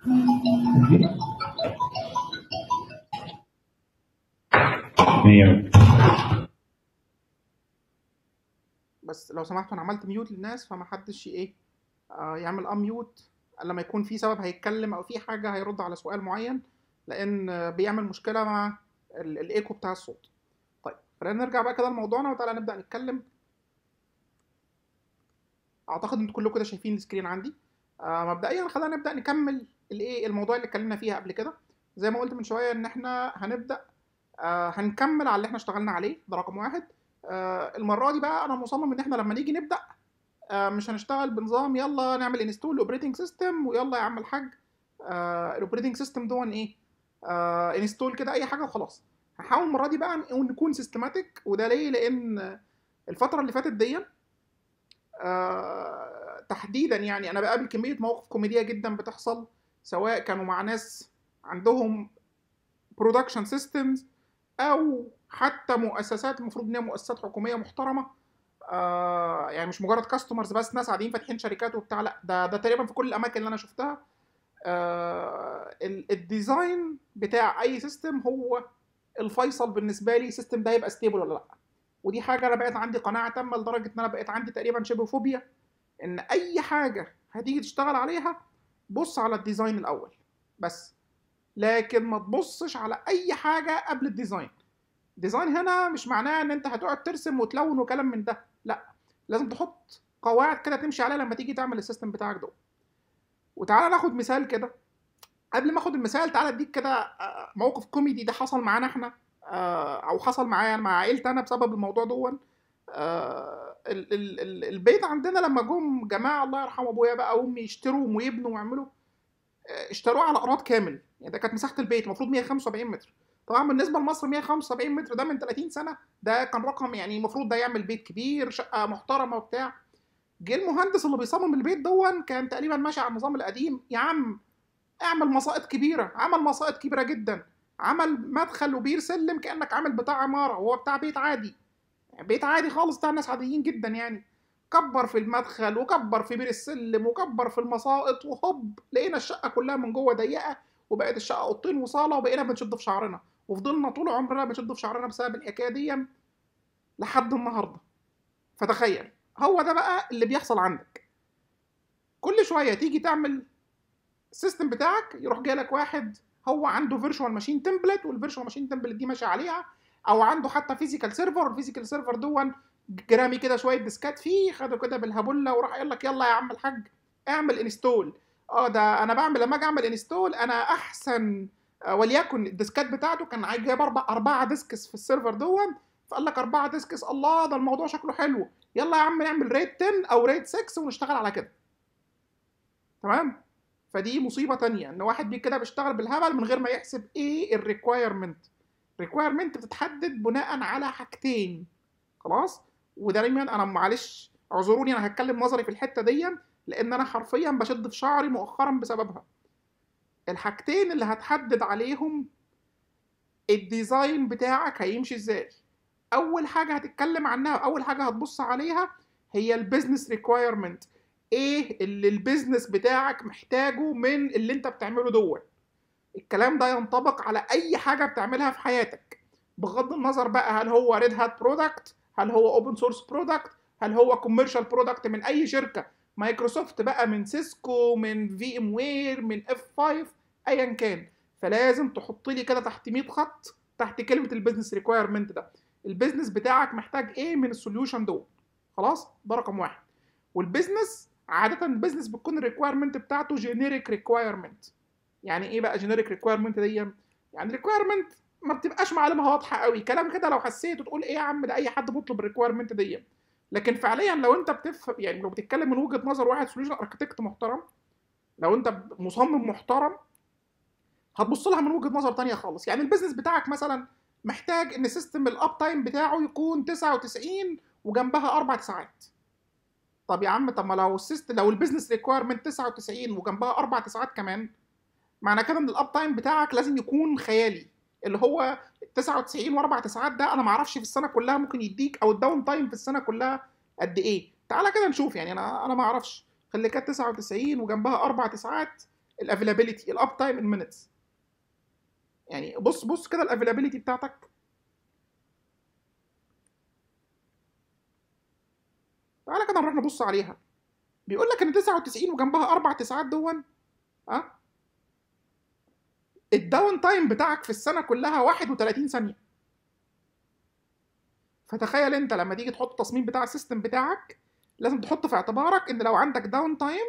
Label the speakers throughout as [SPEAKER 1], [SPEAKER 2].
[SPEAKER 1] مية
[SPEAKER 2] بس لو سمحتوا انا عملت ميوت للناس فما حدش ايه آه يعمل ان ميوت لما يكون في سبب هيتكلم او في حاجه هيرد على سؤال معين لان آه، بيعمل مشكله مع ال- الايكو بتاع الصوت طيب خلينا نرجع بقى كده لموضوعنا وتعالى نبدا نتكلم اعتقد انتوا كلكم كده شايفين السكرين عندي آه مبدئيا خلينا نبدا نكمل الايه الموضوع اللي اتكلمنا فيها قبل كده زي ما قلت من شويه ان احنا هنبدا آه هنكمل على اللي احنا اشتغلنا عليه ده رقم واحد آه المره دي بقى انا مصمم ان احنا لما نيجي نبدا آه مش هنشتغل بنظام يلا نعمل انستول الاوبريتنج سيستم ويلا يا عم الحاج آه الاوبريتنج سيستم دون ايه آه انستول كده اي حاجه وخلاص هحاول المره دي بقى ن- نكون سيستماتيك وده ليه لان الفتره اللي فاتت دي آه تحديدا يعني انا بقابل كميه مواقف كوميديه جدا بتحصل سواء كانوا مع ناس عندهم برودكشن سيستمز او حتى مؤسسات المفروض ان هي مؤسسات حكوميه محترمه آه يعني مش مجرد كاستمرز بس ناس قاعدين فاتحين شركات وبتاع لا ده ده تقريبا في كل الاماكن اللي انا شفتها آه ال- الديزاين بتاع اي سيستم هو الفيصل بالنسبه لي السيستم ده هيبقى ستيبل ولا لا ودي حاجه انا بقيت عندي قناعه تامه لدرجه ان انا بقيت عندي تقريبا شبه فوبيا ان اي حاجه هتيجي تشتغل عليها بص على الديزاين الاول بس لكن ما تبصش على اي حاجه قبل الديزاين ديزاين هنا مش معناه ان انت هتقعد ترسم وتلون وكلام من ده لا لازم تحط قواعد كده تمشي عليها لما تيجي تعمل السيستم بتاعك ده وتعالى ناخد مثال كده قبل ما اخد المثال تعالى اديك كده آه، موقف كوميدي ده حصل معانا احنا آه، او حصل معايا مع عائلتي انا بسبب الموضوع دون آه، ال- ال- ال- البيت عندنا لما جم جماعه الله يرحم ابويا بقى وامي يشتروا ويبنوا ويعملوا آه، اشتروه على اقراض كامل يعني ده كانت مساحه البيت المفروض 175 متر طبعا بالنسبه لمصر 175 متر ده من 30 سنه ده كان رقم يعني المفروض ده يعمل بيت كبير شقه محترمه وبتاع جه المهندس اللي بيصمم البيت دون كان تقريبا ماشي على النظام القديم يا عم اعمل مسائط كبيره عمل مسائط كبيره جدا عمل مدخل وبير سلم كانك عامل بتاع عماره وهو بتاع بيت عادي بيت عادي خالص بتاع ناس عاديين جدا يعني كبر في المدخل وكبر في بير السلم وكبر في المسائط وهوب لقينا الشقه كلها من جوه ضيقه وبقت الشقه اوضتين وصاله وبقينا بنشد في شعرنا وفضلنا طول عمرنا بنشد في شعرنا بسبب الحكايه دي لحد النهارده فتخيل هو ده بقى اللي بيحصل عندك كل شويه تيجي تعمل السيستم بتاعك يروح جاي واحد هو عنده فيرتشوال ماشين تمبلت والفيرتشوال ماشين تمبلت دي ماشيه عليها او عنده حتى فيزيكال سيرفر والفيزيكال سيرفر دون جرامي كده شويه ديسكات فيه خده كده بالهبله وراح قال لك يلا يا عم الحاج اعمل انستول اه ده انا بعمل لما اجي اعمل انستول انا احسن آه، وليكن الديسكات بتاعته كان عايز جايب اربع اربعه ديسكس في السيرفر دون فقال لك اربعه ديسكس الله ده الموضوع شكله حلو يلا يا عم نعمل ريت 10 او ريت 6 ونشتغل على كده تمام فدي مصيبه تانية ان واحد بي كده بيشتغل بالهبل من غير ما يحسب ايه الريكوايرمنت الريكوايرمنت بتتحدد بناء على حاجتين خلاص وده دايما انا معلش اعذروني انا هتكلم نظري في الحته دي لان انا حرفيا بشد في شعري مؤخرا بسببها الحاجتين اللي هتحدد عليهم الديزاين بتاعك هيمشي ازاي اول حاجه هتتكلم عنها اول حاجه هتبص عليها هي البيزنس ريكوايرمنت ايه اللي البيزنس بتاعك محتاجه من اللي انت بتعمله دول الكلام ده ينطبق على اي حاجه بتعملها في حياتك بغض النظر بقى هل هو ريد هات برودكت هل هو اوبن سورس برودكت هل هو كوميرشال برودكت من اي شركه مايكروسوفت بقى من سيسكو من في ام وير من اف 5 ايا كان فلازم تحط لي كده تحت 100 خط تحت كلمه البيزنس ريكوايرمنت ده البيزنس بتاعك محتاج ايه من السوليوشن دول خلاص ده رقم واحد والبيزنس عاده البيزنس بتكون الريكوايرمنت بتاعته جينيريك ريكوايرمنت يعني ايه بقى جينيريك ريكوايرمنت دي يعني ريكوايرمنت ما بتبقاش معلومها واضحه قوي كلام كده لو حسيت وتقول ايه يا عم ده اي حد بيطلب الريكوايرمنت دي لكن فعليا لو انت بتفهم يعني لو بتتكلم من وجهه نظر واحد سوليوشن اركتكت محترم لو انت مصمم محترم هتبص لها من وجهه نظر تانية خالص يعني البيزنس بتاعك مثلا محتاج ان سيستم الاب تايم بتاعه يكون 99 وجنبها اربع ساعات طب يا عم طب ما لو السيستم لو البيزنس ريكوايرمنت 99 وجنبها اربع ساعات كمان معنى كده ان الاب تايم بتاعك لازم يكون خيالي اللي هو 99 واربع ساعات ده انا ما اعرفش في السنه كلها ممكن يديك او الداون تايم في السنه كلها قد ايه تعالى كده نشوف يعني انا انا ما اعرفش خلي كانت 99 وجنبها اربع ساعات الافيلابيلتي الاب تايم ان مينتس يعني بص بص كده الافيلابيلتي بتاعتك تعالى كده نروح نبص عليها بيقول لك ان 99 وجنبها اربع تسعات دون ها الداون تايم بتاعك في السنه كلها 31 ثانيه فتخيل انت لما تيجي تحط التصميم بتاع السيستم بتاعك لازم تحط في اعتبارك ان لو عندك داون تايم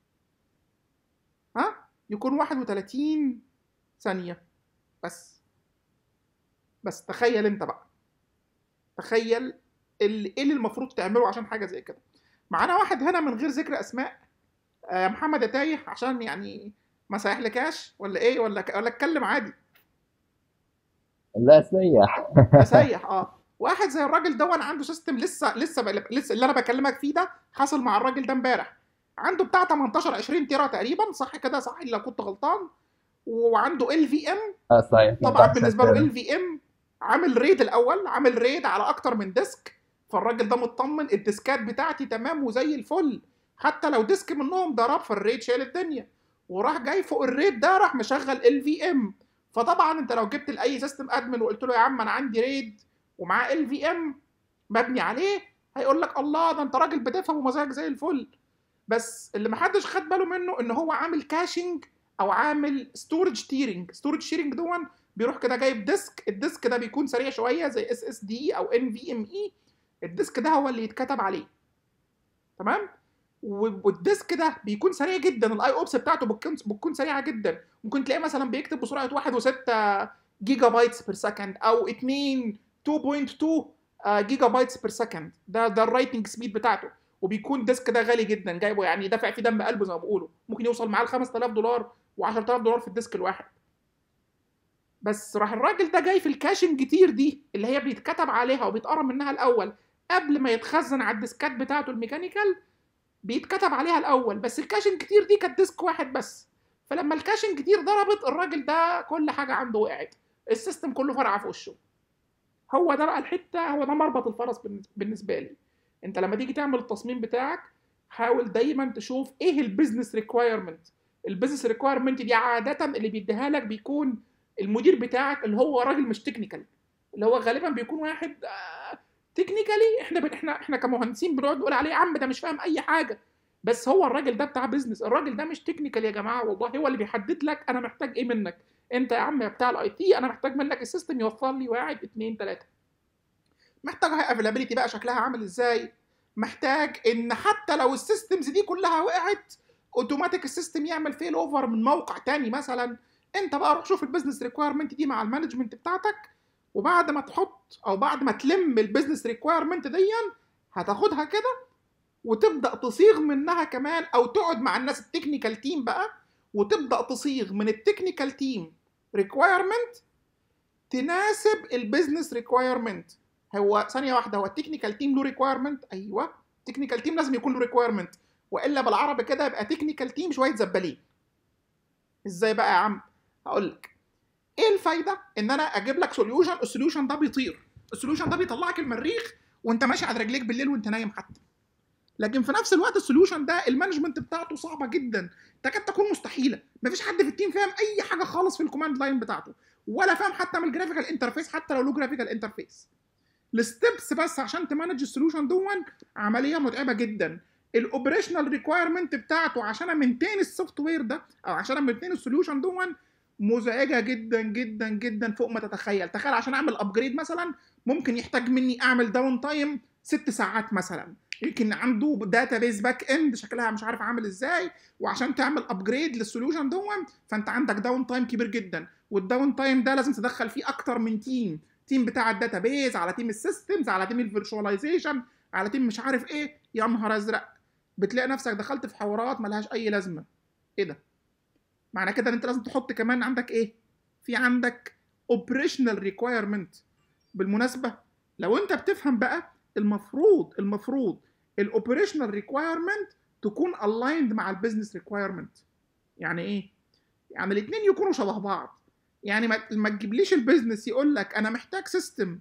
[SPEAKER 2] ها يكون 31 ثانيه بس بس تخيل انت بقى تخيل اللي ايه اللي المفروض تعمله عشان حاجه زي كده معانا واحد هنا من غير ذكر اسماء آه محمد يا تايه عشان يعني ما سيحلكاش ولا ايه ولا ولا اتكلم عادي
[SPEAKER 1] لا سيح
[SPEAKER 2] سيح اه واحد زي الراجل دون عنده سيستم لسه لسه بقى لسه اللي انا بكلمك فيه ده حصل مع الراجل ده امبارح عنده بتاع 18 20 تيرا تقريبا صح كده صح لو كنت غلطان وعنده ال في ام
[SPEAKER 1] اه صحيح
[SPEAKER 2] طبعا بالنسبه له ال في ام عامل ريد الاول عامل ريد على اكتر من ديسك فالراجل ده مطمن الديسكات بتاعتي تمام وزي الفل حتى لو ديسك منهم ضرب فالريد شايل الدنيا وراح جاي فوق الريد ده راح مشغل ال في ام فطبعا انت لو جبت لاي سيستم ادمن وقلت له يا عم انا عندي ريد ومعاه ال في ام مبني عليه هيقول لك الله ده انت راجل بتفهم ومزاجك زي الفل بس اللي محدش خد باله منه ان هو عامل كاشنج او عامل ستورج تيرنج ستورج تيرنج دون بيروح كده جايب ديسك الديسك ده بيكون سريع شويه زي اس اس دي او ان في ام اي الديسك ده هو اللي يتكتب عليه تمام والديسك ده بيكون سريع جدا الاي اوبس بتاعته بتكون بتكون سريعه جدا ممكن تلاقيه مثلا بيكتب بسرعه 1.6 جيجا بايتس بير سكند او 2 2.2 جيجا بايتس بير سكند ده ده الرايتنج سبيد بتاعته وبيكون ديسك ده غالي جدا جايبه يعني دافع فيه دم قلبه زي ما بيقولوا ممكن يوصل معاه ل 5000 دولار و10000 دولار في الديسك الواحد بس راح الراجل ده جاي في الكاشنج كتير دي اللي هي بيتكتب عليها وبيتقرا منها الاول قبل ما يتخزن على الديسكات بتاعته الميكانيكال بيتكتب عليها الاول بس الكاشن كتير دي كانت ديسك واحد بس فلما الكاشن كتير ضربت الراجل ده كل حاجه عنده وقعت السيستم كله فرع في وشه هو ده بقى الحته هو ده مربط الفرس بالنسبه لي انت لما تيجي تعمل التصميم بتاعك حاول دايما تشوف ايه البيزنس ريكوايرمنت البيزنس ريكوايرمنت دي عاده اللي بيديها لك بيكون المدير بتاعك اللي هو راجل مش تكنيكال اللي هو غالبا بيكون واحد آه تكنيكالي احنا احنا احنا كمهندسين بنقعد نقول عليه يا عم ده مش فاهم اي حاجه بس هو الراجل ده بتاع بيزنس الراجل ده مش تكنيكال يا جماعه والله هو اللي بيحدد لك انا محتاج ايه منك انت يا عم بتاع الاي تي انا محتاج منك السيستم يوفر لي واحد اثنين ثلاثه محتاج هاي افيلابيلتي بقى شكلها عامل ازاي محتاج ان حتى لو السيستمز دي كلها وقعت اوتوماتيك السيستم يعمل فيل اوفر من موقع تاني مثلا انت بقى روح شوف البيزنس ريكويرمنت دي مع المانجمنت بتاعتك وبعد ما تحط او بعد ما تلم البيزنس ريكويرمنت دي هتاخدها كده وتبدا تصيغ منها كمان او تقعد مع الناس التكنيكال تيم بقى وتبدا تصيغ من التكنيكال تيم ريكويرمنت تناسب البيزنس ريكويرمنت هو ثانيه واحده هو التكنيكال تيم له ريكويرمنت ايوه التكنيكال تيم لازم يكون له ريكويرمنت والا بالعربي كده يبقى تكنيكال تيم شويه زبالين ازاي بقى يا عم هقول لك ايه الفايده ان انا اجيب لك سوليوشن السوليوشن ده بيطير السوليوشن ده بيطلعك المريخ وانت ماشي على رجليك بالليل وانت نايم حتى لكن في نفس الوقت السوليوشن ده المانجمنت بتاعته صعبه جدا تكاد تكون مستحيله مفيش حد في التيم فاهم اي حاجه خالص في الكوماند لاين بتاعته ولا فاهم حتى من الجرافيكال انترفيس حتى لو له جرافيكال انترفيس الستبس بس عشان تمانج السوليوشن دون عمليه متعبه جدا الاوبريشنال ريكويرمنت بتاعته عشان امنتين السوفت وير ده او عشان امنتين السوليوشن دون مزعجه جدا جدا جدا فوق ما تتخيل تخيل عشان اعمل ابجريد مثلا ممكن يحتاج مني اعمل داون تايم ست ساعات مثلا يمكن عنده داتا بيز باك اند شكلها مش عارف عامل ازاي وعشان تعمل ابجريد للسوليوشن دون فانت عندك داون تايم كبير جدا والداون تايم ده لازم تدخل فيه اكتر من تيم تيم بتاع الداتا بيز على تيم السيستمز على تيم الفيرشواليزيشن على تيم مش عارف ايه يا نهار ازرق بتلاقي نفسك دخلت في حوارات ملهاش اي لازمه ايه ده معنى كده ان انت لازم تحط كمان عندك ايه في عندك اوبريشنال ريكويرمنت بالمناسبه لو انت بتفهم بقى المفروض المفروض الاوبريشنال ريكويرمنت تكون الايند مع البيزنس ريكويرمنت يعني ايه يعني الاثنين يكونوا شبه بعض يعني ما تجيبليش البيزنس يقول لك انا محتاج سيستم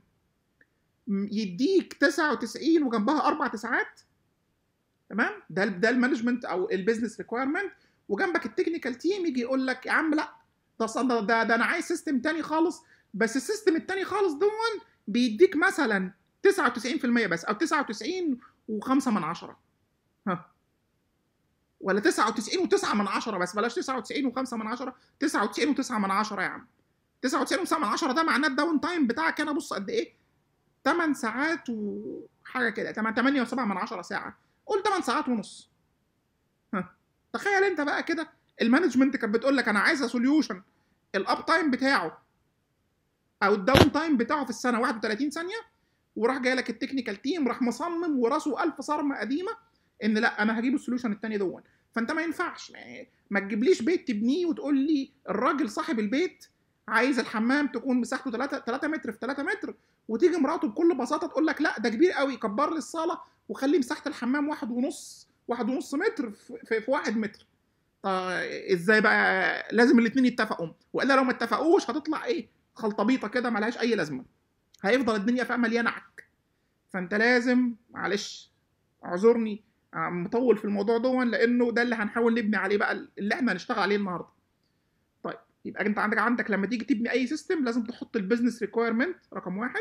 [SPEAKER 2] يديك 99 وجنبها اربع تسعات تمام ده ده المانجمنت او البيزنس ريكويرمنت وجنبك التكنيكال تيم يجي يقول لك يا عم لا ده أصلاً ده, ده, ده انا عايز سيستم تاني خالص بس السيستم التاني خالص دون بيديك مثلا 99% بس او 99 و5 من عشرة ها ولا 99 و9 من عشرة بس بلاش 99 و5 من عشرة 99 و9 من عشرة يا عم 99 و9 من عشرة ده معناه الداون تايم بتاعك انا بص قد ايه 8 ساعات وحاجه كده 8 و7 من 10 ساعه قول 8 ساعات ونص ها تخيل انت بقى كده المانجمنت كانت بتقول لك انا عايزه سوليوشن الاب تايم بتاعه او الداون تايم بتاعه في السنه 31 ثانيه وراح جاي لك التكنيكال تيم راح مصمم وراسه ألف صرمه قديمه ان لا انا هجيب السوليوشن التاني دون فانت ما ينفعش يعني ما تجيبليش بيت تبنيه وتقول لي الراجل صاحب البيت عايز الحمام تكون مساحته 3 3 متر في 3 متر وتيجي مراته بكل بساطه تقول لك لا ده كبير قوي كبر لي الصاله وخلي مساحه الحمام واحد ونص واحد ونص متر في, في, في واحد متر طيب ازاي بقى لازم الاثنين يتفقوا والا لو ما اتفقوش هتطلع ايه خلطبيطه كده ملهاش اي لازمه هيفضل الدنيا فيها مليانه عك فانت لازم معلش اعذرني مطول في الموضوع دون لانه ده اللي هنحاول نبني عليه بقى اللي احنا هنشتغل عليه النهارده طيب يبقى انت عندك عندك لما تيجي تبني اي سيستم لازم تحط البيزنس ريكويرمنت رقم واحد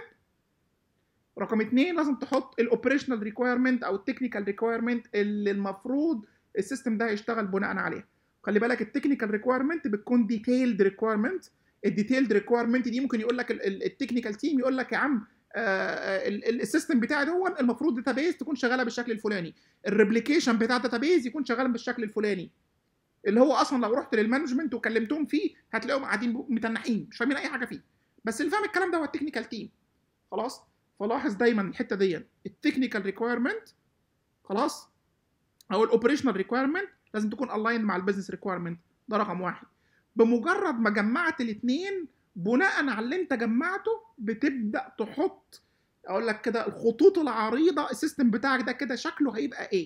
[SPEAKER 2] رقم اتنين لازم تحط الاوبريشنال ريكويرمنت او التكنيكال ريكويرمنت اللي المفروض السيستم ده هيشتغل بناء عليها خلي بالك التكنيكال ريكويرمنت بتكون ديتيلد ريكويرمنت الديتيلد ريكويرمنت دي ممكن يقول لك التكنيكال تيم يقول لك يا عم السيستم بتاعي دون المفروض داتابيز تكون شغاله بالشكل الفلاني الريبليكيشن بتاع الداتابيز يكون شغال بالشكل الفلاني اللي هو اصلا لو رحت للمانجمنت وكلمتهم فيه هتلاقيهم قاعدين متنحين مش فاهمين اي حاجه فيه بس اللي فاهم الكلام ده هو التكنيكال تيم خلاص فلاحظ دايما الحته دي التكنيكال ريكويرمنت خلاص او الاوبريشنال ريكويرمنت لازم تكون الاين مع البيزنس ريكويرمنت ده رقم واحد بمجرد ما جمعت الاثنين بناء على اللي انت جمعته بتبدا تحط اقول لك كده الخطوط العريضه السيستم بتاعك ده كده شكله هيبقى ايه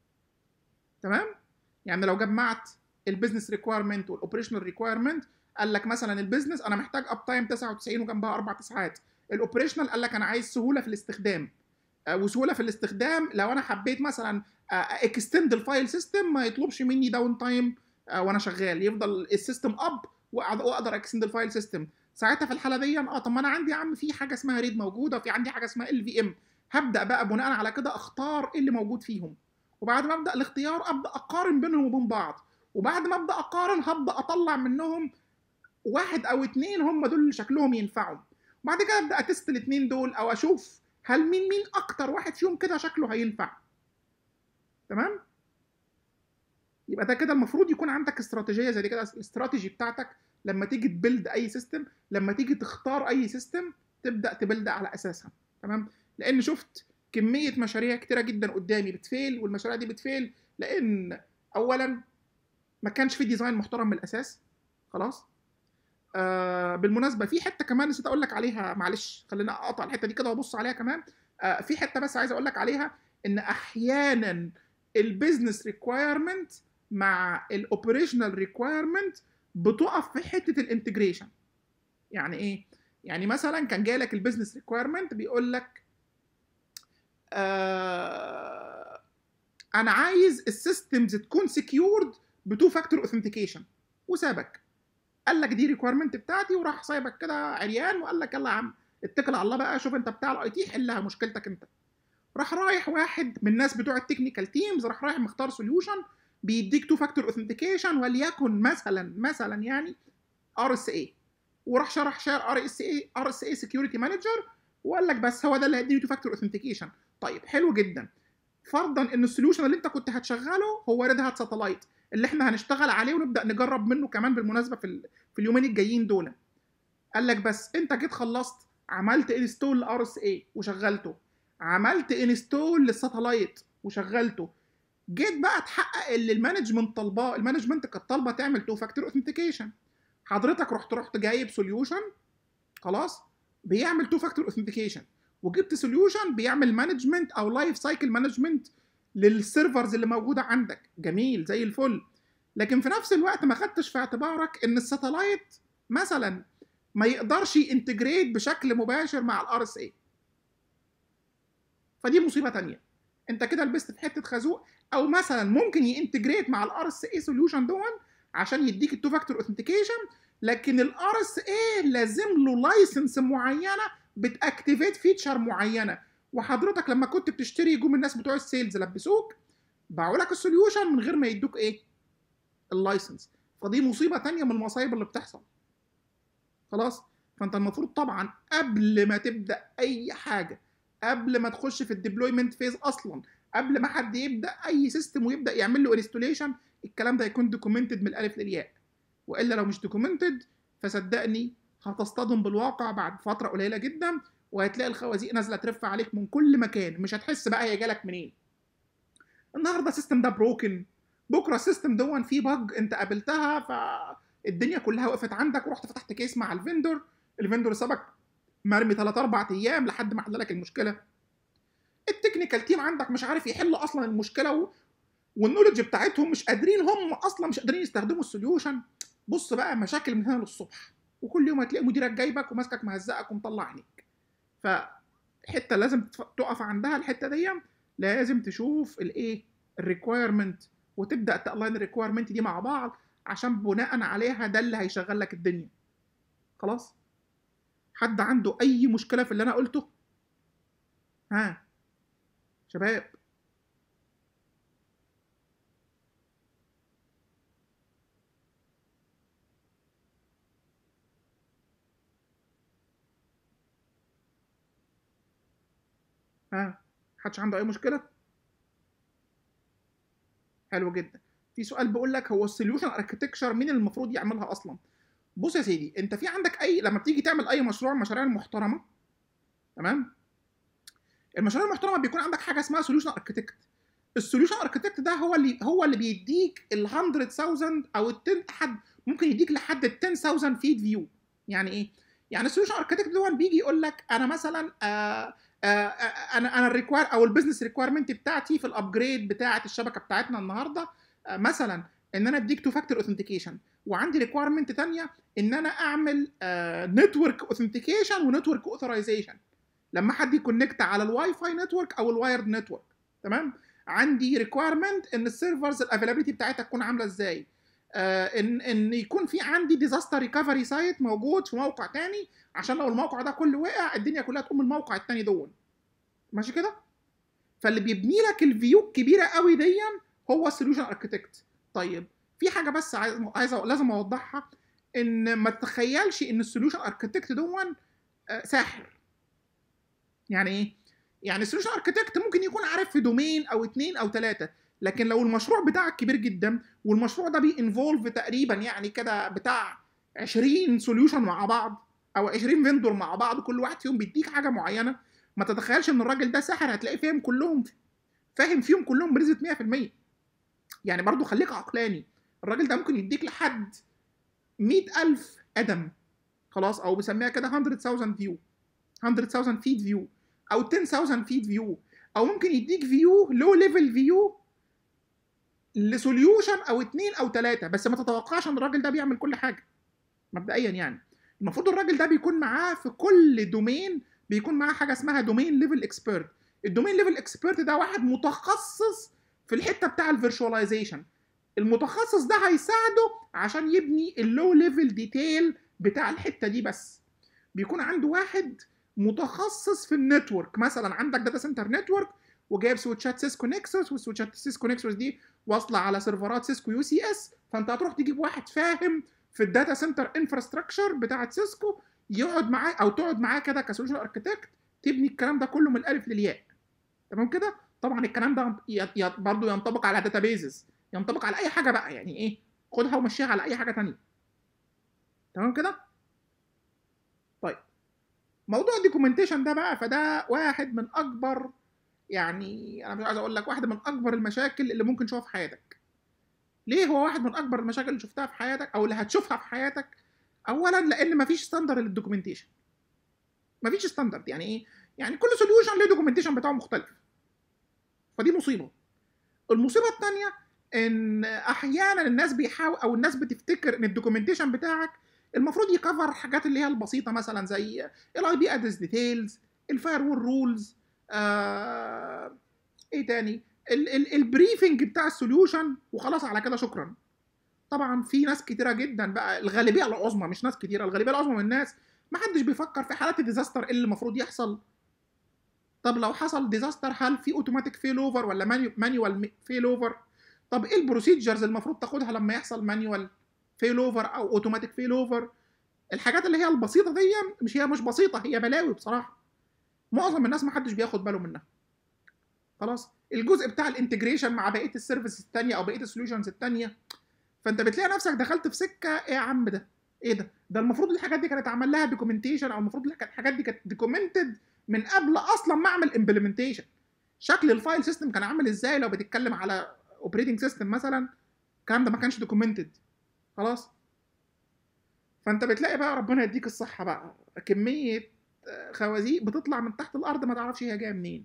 [SPEAKER 2] تمام يعني لو جمعت البيزنس ريكويرمنت والاوبريشنال ريكويرمنت قال لك مثلا البيزنس انا محتاج اب تايم 99 وجنبها اربع ساعات الاوبريشنال قال لك انا عايز سهوله في الاستخدام وسهوله في الاستخدام لو انا حبيت مثلا اكستند الفايل سيستم ما يطلبش مني داون تايم وانا شغال يفضل السيستم اب واقدر اكستند الفايل سيستم ساعتها في الحاله دي اه طب ما انا عندي يا عم في حاجه اسمها ريد موجوده وفي عندي حاجه اسمها ال في ام هبدا بقى بناء على كده اختار ايه اللي موجود فيهم وبعد ما ابدا الاختيار ابدا اقارن بينهم وبين بعض وبعد ما ابدا اقارن هبدا اطلع منهم واحد او اتنين هم دول اللي شكلهم ينفعوا وبعد كده ابدا اتست الاثنين دول او اشوف هل مين مين اكتر واحد فيهم كده شكله هينفع تمام يبقى ده كده المفروض يكون عندك استراتيجيه زي دي كده الاستراتيجي بتاعتك لما تيجي تبلد اي سيستم لما تيجي تختار اي سيستم تبدا تبلد على اساسها تمام لان شفت كميه مشاريع كتيره جدا قدامي بتفيل والمشاريع دي بتفيل لان اولا ما كانش في ديزاين محترم من الاساس خلاص آه بالمناسبه في حته كمان نسيت اقول لك عليها معلش خلينا اقطع الحته دي كده وابص عليها كمان آه في حته بس عايز اقول لك عليها ان احيانا البيزنس ريكوايرمنت مع الاوبريشنال ريكوايرمنت بتقف في حته الانتجريشن يعني ايه يعني مثلا كان جاي لك البيزنس ريكوايرمنت بيقول لك آه انا عايز السيستمز تكون سكيورد بتو فاكتور اوثنتيكيشن وسابك قال لك دي ريكويرمنت بتاعتي وراح سايبك كده عريان وقال لك يلا يا عم اتكل على الله بقى شوف انت بتاع الاي تي حلها مشكلتك انت راح رايح واحد من الناس بتوع التكنيكال تيمز راح رايح مختار سوليوشن بيديك تو فاكتور اوثنتيكيشن وليكن مثلا مثلا يعني ار اس اي وراح شرح شير ار اس اي ار اس اي سكيورتي مانجر وقال لك بس هو ده اللي هيديني تو فاكتور اوثنتيكيشن طيب حلو جدا فرضا ان السوليوشن اللي انت كنت هتشغله هو ريد هات ساتلايت اللي احنا هنشتغل عليه ونبدا نجرب منه كمان بالمناسبه في ال... في اليومين الجايين دول قال لك بس انت جيت خلصت عملت انستول ار اس اي وشغلته عملت انستول للساتلايت وشغلته جيت بقى تحقق اللي المانجمنت طالباه المانجمنت كانت طالبه تعمل تو فاكتور اوثنتيكيشن حضرتك رحت رحت جايب سوليوشن خلاص بيعمل تو فاكتور اوثنتيكيشن وجبت سوليوشن بيعمل مانجمنت او لايف سايكل مانجمنت للسيرفرز اللي موجوده عندك جميل زي الفل لكن في نفس الوقت ما خدتش في اعتبارك ان الساتلايت مثلا ما يقدرش ينتجريت بشكل مباشر مع الار اس اي فدي مصيبه تانية انت كده لبست في حته خازوق او مثلا ممكن ينتجريت مع الار اس اي سوليوشن دون عشان يديك التو فاكتور اوثنتيكيشن لكن الار اس اي لازم له لايسنس معينه بتاكتيفيت فيتشر معينه وحضرتك لما كنت بتشتري جم الناس بتوع السيلز لبسوك باعوا لك السوليوشن من غير ما يدوك ايه اللايسنس فدي مصيبه تانية من المصايب اللي بتحصل خلاص فانت المفروض طبعا قبل ما تبدا اي حاجه قبل ما تخش في الديبلويمنت فيز اصلا قبل ما حد يبدا اي سيستم ويبدا يعمل له انستوليشن الكلام ده يكون دوكيومنتد من الالف للياء والا لو مش دوكيومنتد فصدقني هتصطدم بالواقع بعد فتره قليله جدا وهتلاقي الخوازيق نازله ترف عليك من كل مكان مش هتحس بقى هي جالك منين النهارده السيستم ده بروكن بكره السيستم دون فيه بج انت قابلتها فالدنيا كلها وقفت عندك ورحت فتحت كيس مع الفندور الفندور سابك مرمي 3 4 ايام لحد ما حل لك المشكله التكنيكال تيم عندك مش عارف يحل اصلا المشكله و... والنولج بتاعتهم مش قادرين هم اصلا مش قادرين يستخدموا السوليوشن بص بقى مشاكل من هنا للصبح وكل يوم هتلاقي مديرك جايبك وماسكك مهزقك ومطلع عينيك فحته لازم تقف عندها الحته دي لازم تشوف الايه الريكويرمنت وتبدا تالاين الريكويرمنت دي مع بعض عشان بناء عليها ده اللي هيشغل لك الدنيا خلاص حد عنده اي مشكله في اللي انا قلته ها شباب ها محدش عنده اي مشكله حلو جدا في سؤال بيقول لك هو السوليوشن اركتكشر مين اللي المفروض يعملها اصلا بص يا سيدي انت في عندك اي لما بتيجي تعمل اي مشروع من المشاريع المحترمه تمام المشاريع المحترمه بيكون عندك حاجه اسمها سوليوشن اركتكت السوليوشن اركتكت ده هو اللي هو اللي بيديك ال 100000 او ال 10 حد ممكن يديك لحد ال 10000 فيد فيو يعني ايه يعني السوليوشن اركتكت ده بيجي يقول لك انا مثلا آآ آآ انا انا الريكوير او البيزنس ريكويرمنت بتاعتي في الابجريد بتاعه الشبكه بتاعتنا النهارده مثلا ان انا اديك تو فاكتور اوثنتيكيشن وعندي ريكويرمنت ثانيه ان انا اعمل نتورك اوثنتيكيشن ونتورك اوثرايزيشن لما حد يكونكت على الواي فاي نتورك او الوايرد نتورك تمام عندي ريكويرمنت ان السيرفرز الافيلابيلتي بتاعتها تكون عامله ازاي آه ان ان يكون في عندي ديزاستر ريكفري سايت موجود في موقع تاني عشان لو الموقع ده كله وقع الدنيا كلها تقوم الموقع التاني دون ماشي كده فاللي بيبني لك الفيو الكبيره قوي دي هو السوليوشن اركتكت طيب في حاجه بس عايز عايز لازم اوضحها ان ما تتخيلش ان السوليوشن اركتكت دون آه ساحر يعني ايه يعني السوليوشن اركتكت ممكن يكون عارف في دومين او اتنين او تلاته لكن لو المشروع بتاعك كبير جدا والمشروع ده بينفولف تقريبا يعني كده بتاع 20 سوليوشن مع بعض او 20 فيندور مع بعض كل واحد فيهم بيديك حاجه معينه ما تتخيلش ان الراجل ده ساحر هتلاقيه فاهم كلهم فاهم فيهم كلهم بنسبه 100% يعني برضو خليك عقلاني الراجل ده ممكن يديك لحد 100000 ادم خلاص او بسميها كده 100000 فيو 100000 فيد فيو او 10000 فيد فيو او ممكن يديك فيو لو ليفل فيو لسوليوشن او اتنين او تلاته بس ما تتوقعش ان الراجل ده بيعمل كل حاجه مبدئيا يعني المفروض الراجل ده بيكون معاه في كل دومين بيكون معاه حاجه اسمها دومين ليفل اكسبيرت الدومين ليفل اكسبيرت ده واحد متخصص في الحته بتاع الفيرشواليزيشن المتخصص ده هيساعده عشان يبني اللو ليفل ديتيل بتاع الحته دي بس بيكون عنده واحد متخصص في النتورك مثلا عندك داتا سنتر نتورك وجايب سويتشات سيسكو نكسس والسويتشات سيسكو نكسس دي واصله على سيرفرات سيسكو يو سي اس فانت هتروح تجيب واحد فاهم في الداتا سنتر انفراستراكشر بتاعت سيسكو يقعد معاه او تقعد معاه كده كسوليوشن اركتكت تبني الكلام ده كله من الالف للياء تمام كده طبعا الكلام ده برضه ينطبق على داتابيزز ينطبق على اي حاجه بقى يعني ايه خدها ومشيها على اي حاجه تانية تمام كده طيب موضوع الدوكيومنتيشن ده بقى فده واحد من اكبر يعني انا مش عايز اقول لك واحده من اكبر المشاكل اللي ممكن تشوفها في حياتك ليه هو واحد من اكبر المشاكل اللي شفتها في حياتك او اللي هتشوفها في حياتك اولا لان مفيش ستاندرد للدوكيومنتيشن مفيش ستاندرد يعني ايه يعني كل سوليوشن له دوكيومنتيشن بتاعه مختلف فدي مصيبه المصيبه الثانيه ان احيانا الناس بيحاول او الناس بتفتكر ان الدوكيومنتيشن بتاعك المفروض يكفر الحاجات اللي هي البسيطه مثلا زي الاي بي ادرس ديتيلز الفاير وول رولز ايه تاني ال- ال- البريفنج بتاع السوليوشن وخلاص على كده شكرا طبعا في ناس كتيره جدا بقى الغالبيه العظمى مش ناس كتيره الغالبيه العظمى من الناس ما حدش بيفكر في حالات الديزاستر ايه اللي المفروض يحصل طب لو حصل ديزاستر هل في اوتوماتيك فيل اوفر ولا مانيوال فيل اوفر طب ايه البروسيجرز المفروض تاخدها لما يحصل مانيوال فيل اوفر او اوتوماتيك فيل اوفر الحاجات اللي هي البسيطه دي مش هي مش بسيطه هي بلاوي بصراحه معظم الناس ما حدش بياخد باله منها خلاص الجزء بتاع الانتجريشن مع بقيه السيرفيس الثانيه او بقيه السوليوشنز الثانيه فانت بتلاقي نفسك دخلت في سكه ايه يا عم ده ايه ده ده المفروض الحاجات دي كانت عمل لها دوكيومنتيشن او المفروض الحاجات دي كانت دوكيومنتد من قبل اصلا ما اعمل امبلمنتيشن شكل الفايل سيستم كان عامل ازاي لو بتتكلم على اوبريتنج سيستم مثلا الكلام ده ما كانش دوكيومنتد خلاص فانت بتلاقي بقى ربنا يديك الصحه بقى كميه خوازيق بتطلع من تحت الارض ما تعرفش هي جايه منين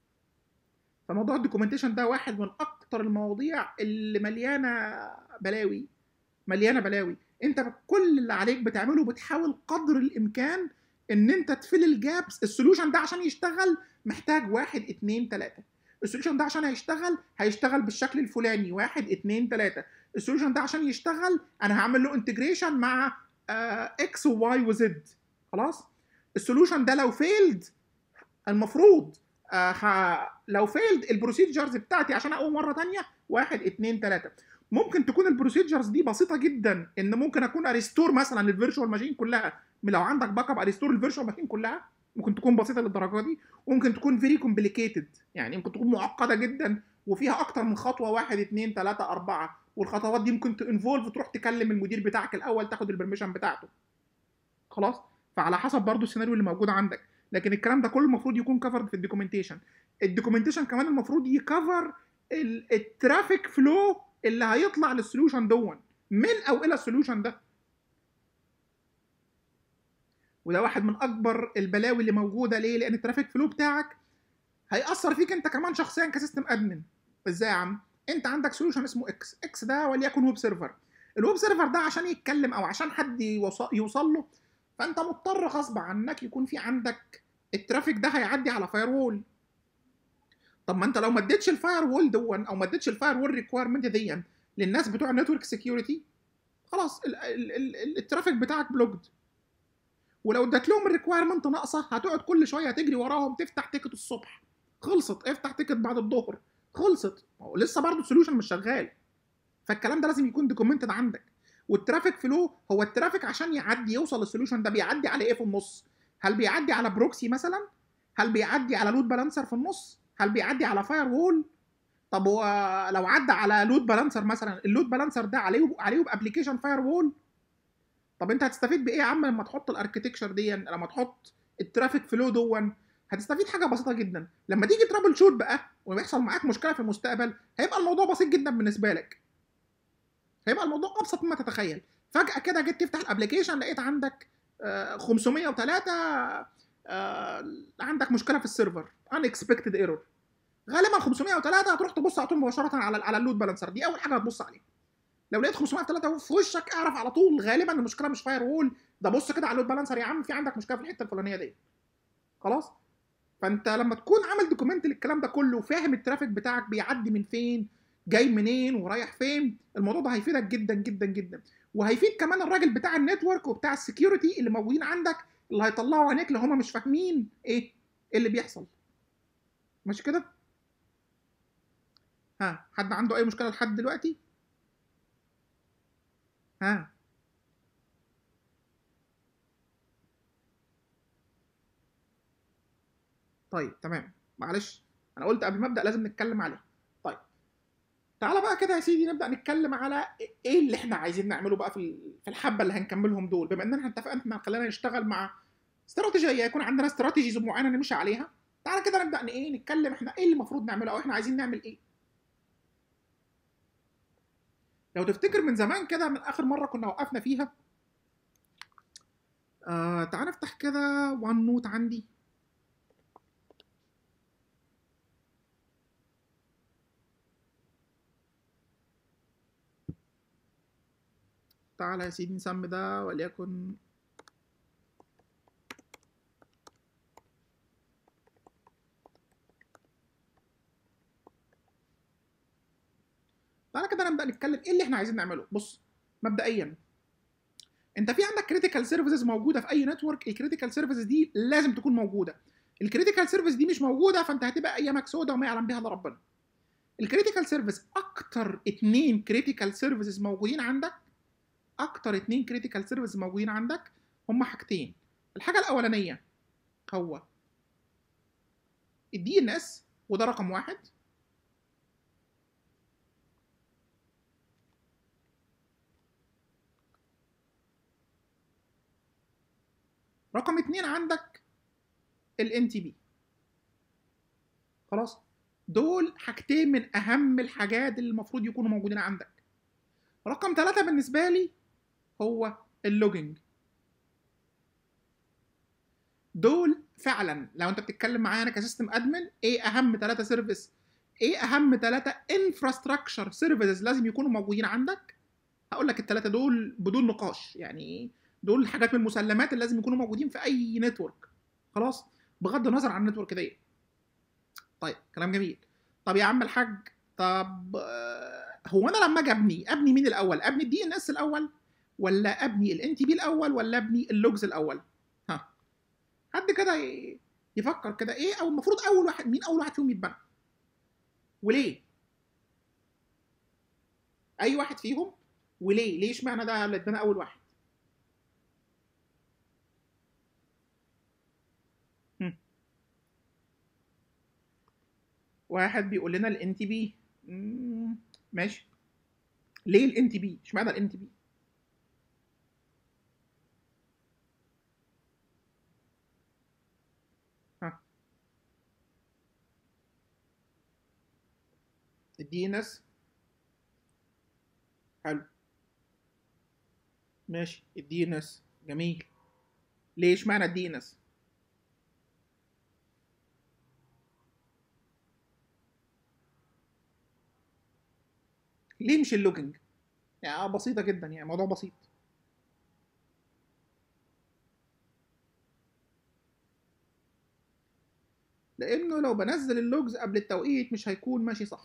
[SPEAKER 2] فموضوع الدوكيومنتيشن ده واحد من اكتر المواضيع اللي مليانه بلاوي مليانه بلاوي انت كل اللي عليك بتعمله بتحاول قدر الامكان ان انت تفل الجابس السوليوشن ده عشان يشتغل محتاج واحد اتنين تلاته السوليوشن ده عشان هيشتغل هيشتغل بالشكل الفلاني واحد اتنين تلاته السوليوشن ده عشان يشتغل انا هعمل له انتجريشن مع اكس وواي وزد خلاص السوليوشن ده لو فيلد المفروض آه ه... لو فيلد البروسيجرز بتاعتي عشان اقوم مره تانية واحد اتنين تلاته ممكن تكون البروسيجرز دي بسيطه جدا ان ممكن اكون اريستور مثلا الفيرتشوال ماشين كلها لو عندك باك اب اريستور الفيرتشوال ماشين كلها ممكن تكون بسيطه للدرجه دي وممكن تكون فيري كومبليكيتد يعني ممكن تكون معقده جدا وفيها اكتر من خطوه واحد اتنين تلاته اربعه والخطوات دي ممكن تنفولف تروح تكلم المدير بتاعك الاول تاخد البرميشن بتاعته خلاص فعلى حسب برضو السيناريو اللي موجود عندك لكن الكلام ده كله المفروض يكون كفرد في الدوكيومنتيشن الدوكيومنتيشن كمان المفروض يكفر الترافيك فلو اللي هيطلع للسوليوشن دون من او الى السوليوشن ده وده واحد من اكبر البلاوي اللي موجوده ليه لان الترافيك فلو بتاعك هيأثر فيك انت كمان شخصيا كسيستم ادمن ازاي يا عم انت عندك سوليوشن اسمه اكس اكس ده وليكن ويب سيرفر الويب سيرفر ده عشان يتكلم او عشان حد يوصل, يوصل له فانت مضطر غصب عنك يكون في عندك الترافيك ده هيعدي على فاير وول طب ما انت لو ما اديتش الفاير وول دون او ما اديتش الفاير وول ريكويرمنت دي للناس بتوع النتورك سكيورتي خلاص ال ال ال الترافيك بتاعك بلوكد ولو اديت لهم الريكويرمنت ناقصه هتقعد كل شويه تجري وراهم تفتح تيكت الصبح خلصت افتح تيكت بعد الظهر خلصت لسه برضه السوليوشن مش شغال فالكلام ده لازم يكون دوكيومنتد عندك والترافيك فلو هو الترافيك عشان يعدي يوصل للسوليوشن ده بيعدي على ايه في النص هل بيعدي على بروكسي مثلا هل بيعدي على لود بالانسر في النص هل بيعدي على فاير وول طب هو لو عدى على لود بالانسر مثلا اللود بالانسر ده عليه عليه بابلكيشن فاير وول طب انت هتستفيد بايه يا عم لما تحط الاركتكشر دي لما تحط الترافيك فلو دون هتستفيد حاجه بسيطه جدا لما تيجي ترابل شوت بقى ويحصل معاك مشكله في المستقبل هيبقى الموضوع بسيط جدا بالنسبه لك هيبقى الموضوع ابسط مما تتخيل فجاه كده جيت تفتح الابلكيشن لقيت عندك 503 عندك مشكله في السيرفر unexpected ايرور غالبا 503 هتروح تبص على طول مباشره على على اللود بالانسر دي اول حاجه هتبص عليها لو لقيت 503 في وشك اعرف على طول غالبا المشكله مش فاير وول ده بص كده على اللود بالانسر يا عم في عندك مشكله في الحته الفلانيه دي خلاص فانت لما تكون عامل دوكيمنت للكلام ده كله وفاهم الترافيك بتاعك بيعدي من فين جاي منين ورايح فين الموضوع ده هيفيدك جدا جدا جدا وهيفيد كمان الراجل بتاع النتورك وبتاع السكيورتي اللي موجودين عندك اللي هيطلعوا عينيك اللي هم مش فاهمين ايه ايه اللي بيحصل ماشي كده ها حد عنده اي مشكله لحد دلوقتي ها طيب تمام معلش انا قلت قبل ما ابدا لازم نتكلم عليها طيب تعالى بقى كده يا سيدي نبدا نتكلم على ايه اللي احنا عايزين نعمله بقى في في الحبه اللي هنكملهم دول بما اننا اتفقنا احنا خلينا نشتغل مع استراتيجيه يكون عندنا استراتيجيز معينه نمشي عليها تعالى كده نبدا ايه نتكلم احنا ايه اللي المفروض نعمله او احنا عايزين نعمل ايه لو تفتكر من زمان كده من اخر مره كنا وقفنا فيها آه تعال نفتح كده وان نوت عندي تعالى يا سيدي نسمي ده وليكن كده نبدا نتكلم ايه اللي احنا عايزين نعمله بص مبدئيا انت في عندك كريتيكال سيرفيسز موجوده في اي نتورك الكريتيكال سيرفيسز دي لازم تكون موجوده الكريتيكال سيرفيس دي مش موجوده فانت هتبقى ايامك سودة وما يعلم بها الا ربنا الكريتيكال سيرفيس اكتر اتنين كريتيكال سيرفيسز موجودين عندك اكتر اتنين كريتيكال سيرفيسز موجودين عندك هما حاجتين الحاجه الاولانيه هو الدي ان اس وده رقم واحد رقم اتنين عندك ال تي بي خلاص دول حاجتين من اهم الحاجات اللي المفروض يكونوا موجودين عندك رقم ثلاثة بالنسبة لي هو اللوجينج دول فعلا لو انت بتتكلم معايا انا كسيستم ادمن ايه اهم ثلاثة سيرفيس ايه اهم ثلاثة انفراستراكشر سيرفيسز لازم يكونوا موجودين عندك هقول لك الثلاثة دول بدون نقاش يعني دول حاجات من المسلمات اللي لازم يكونوا موجودين في اي نتورك خلاص بغض النظر عن النتورك دي طيب كلام جميل طب يا عم الحاج طب هو انا لما اجي ابني ابني مين الاول ابني الدي ان اس الاول ولا ابني الان تي بي الاول ولا ابني اللوجز الاول ها حد كده يفكر كده ايه او المفروض اول واحد مين اول واحد فيهم يتبنى وليه اي واحد فيهم وليه ليه اشمعنى ده اللي اتبنى اول واحد واحد بيقول لنا الان تي بي ماشي ليه الان تي بي اشمعنى الان تي بي ها الدي ان اس حلو ماشي الدي ان اس جميل ليه اشمعنى الدي ان اس ليه مش اللوجينج يعني بسيطه جدا يعني موضوع بسيط لانه لو بنزل اللوجز قبل التوقيت مش هيكون ماشي صح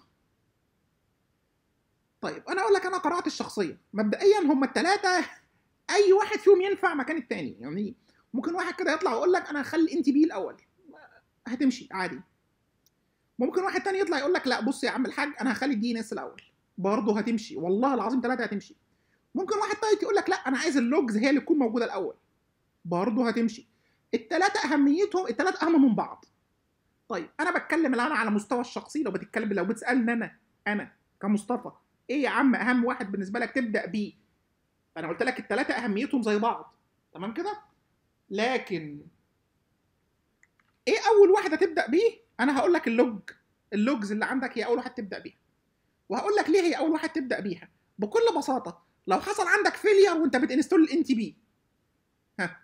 [SPEAKER 2] طيب انا اقول لك انا قرات الشخصيه مبدئيا هم الثلاثه اي واحد فيهم ينفع مكان التاني يعني ممكن واحد كده يطلع ويقول لك انا هخلي انت بي الاول هتمشي عادي ممكن واحد تاني يطلع يقول لك لا بص يا عم الحاج انا هخلي الدي ان اس الاول برضه هتمشي والله العظيم ثلاثه هتمشي ممكن واحد تالت يقول لك لا انا عايز اللوجز هي اللي تكون موجوده الاول برضه هتمشي الثلاثه اهميتهم الثلاثه اهم من بعض طيب انا بتكلم الان على مستوى الشخصي لو بتتكلم لو بتسالني انا انا كمصطفى ايه يا عم اهم واحد بالنسبه لك تبدا بيه انا قلت لك الثلاثه اهميتهم زي بعض تمام كده لكن ايه اول واحد هتبدا بيه انا هقول لك اللوج اللوجز اللي عندك هي اول واحد تبدا بيها وهقول لك ليه هي اول واحد تبدا بيها بكل بساطه لو حصل عندك فيلير وانت بتنستول الان تي بي ها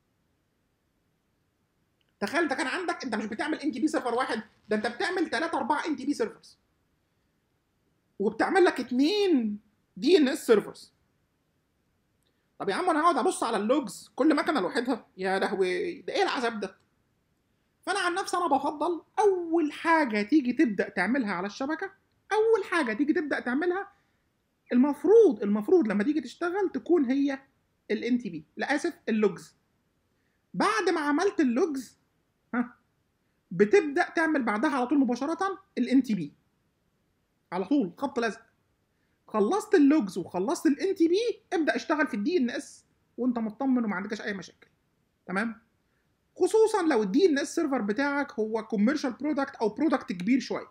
[SPEAKER 2] تخيل انت كان عندك انت مش بتعمل ان تي بي سيرفر واحد ده انت بتعمل 3 4 ان تي بي سيرفرز وبتعمل لك اثنين دي ان اس سيرفرز طب يا عم انا هقعد ابص على اللوجز كل مكنه لوحدها يا لهوي ده ايه العذاب ده فانا عن نفسي انا بفضل اول حاجه تيجي تبدا تعملها على الشبكه اول حاجه تيجي تبدا تعملها المفروض المفروض لما تيجي تشتغل تكون هي الان تي بي لا اسف اللوجز بعد ما عملت اللوجز ها بتبدا تعمل بعدها على طول مباشره الان تي بي على طول خط لزق خلصت اللوجز وخلصت الان تي بي ابدا اشتغل في الدي ان اس وانت مطمن وما عندكش اي مشاكل تمام خصوصا لو الدي ان اس سيرفر بتاعك هو كوميرشال برودكت او برودكت كبير شويه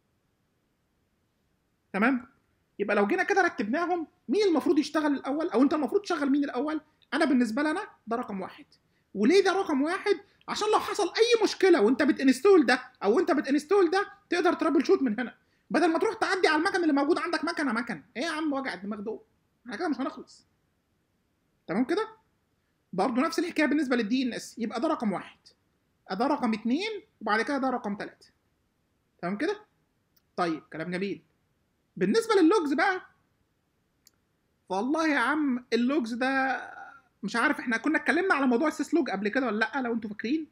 [SPEAKER 2] تمام يبقى لو جينا كده رتبناهم مين المفروض يشتغل الاول او انت المفروض تشغل مين الاول انا بالنسبه لنا ده رقم واحد وليه ده رقم واحد عشان لو حصل اي مشكله وانت بتنستول ده او انت بتنستول ده تقدر ترابل شوت من هنا بدل ما تروح تعدي على المكن اللي موجود عندك مكنه مكنه ايه يا عم وجع الدماغ دول احنا كده مش هنخلص تمام كده برضه نفس الحكايه بالنسبه للدي ان اس يبقى ده رقم واحد ده رقم اتنين وبعد كده ده رقم تلاته تمام كده طيب كلام جميل بالنسبه للوجز بقى والله يا عم اللوجز ده مش عارف احنا كنا اتكلمنا على موضوع السيس لوج قبل كده ولا لا لو انتوا فاكرين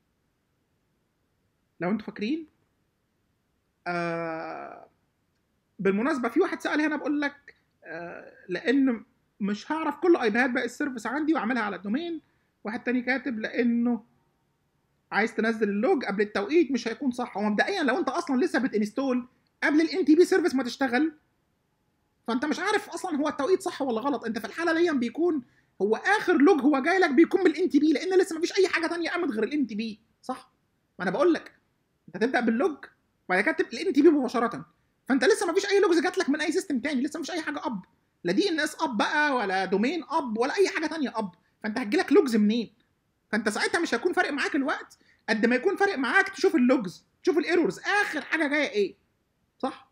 [SPEAKER 2] لو انتوا فاكرين آه بالمناسبه في واحد سال هنا بقول لك آه لان مش هعرف كل ايباد باقي السيرفيس عندي واعملها على الدومين واحد تاني كاتب لانه عايز تنزل اللوج قبل التوقيت مش هيكون صح هو مبدئيا لو انت اصلا لسه بتنستول قبل الان تي بي سيرفيس ما تشتغل فانت مش عارف اصلا هو التوقيت صح ولا غلط انت في الحاله دي بيكون هو اخر لوج هو جاي لك بيكون من الان تي بي لان لسه ما فيش اي حاجه ثانيه قامت غير الان تي بي صح ما انا بقول لك انت تبدا باللوج وبعد كده تبدا الان تي بي مباشره فانت لسه ما فيش اي لوجز جات لك من اي سيستم تاني لسه مش اي حاجه اب لا دي ان اس اب بقى ولا دومين اب ولا اي حاجه ثانيه اب فانت هتجيلك لوجز منين فانت ساعتها مش هيكون فارق معاك الوقت قد ما يكون فارق معاك تشوف اللوجز تشوف الايرورز اخر حاجه جايه ايه صح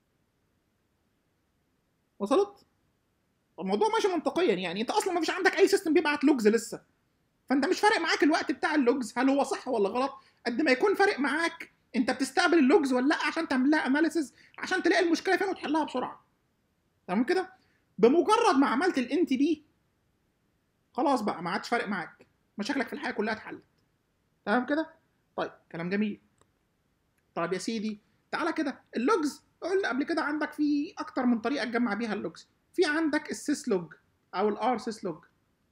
[SPEAKER 2] وصلت الموضوع ماشي منطقيا يعني انت اصلا ما فيش عندك اي سيستم بيبعت لوجز لسه فانت مش فارق معاك الوقت بتاع اللوجز هل هو صح ولا غلط قد ما يكون فارق معاك انت بتستقبل اللوجز ولا لا عشان تعمل لها اناليسيز عشان تلاقي المشكله فين وتحلها بسرعه تمام كده بمجرد ما عملت الان تي بي خلاص بقى ما عادش فارق معاك مشاكلك في الحياه كلها اتحلت تمام كده طيب كلام جميل طيب يا سيدي تعالى كده اللوجز قلنا قبل كده عندك في اكتر من طريقه تجمع بيها اللوجز في عندك السيس لوج او الار سيس لوج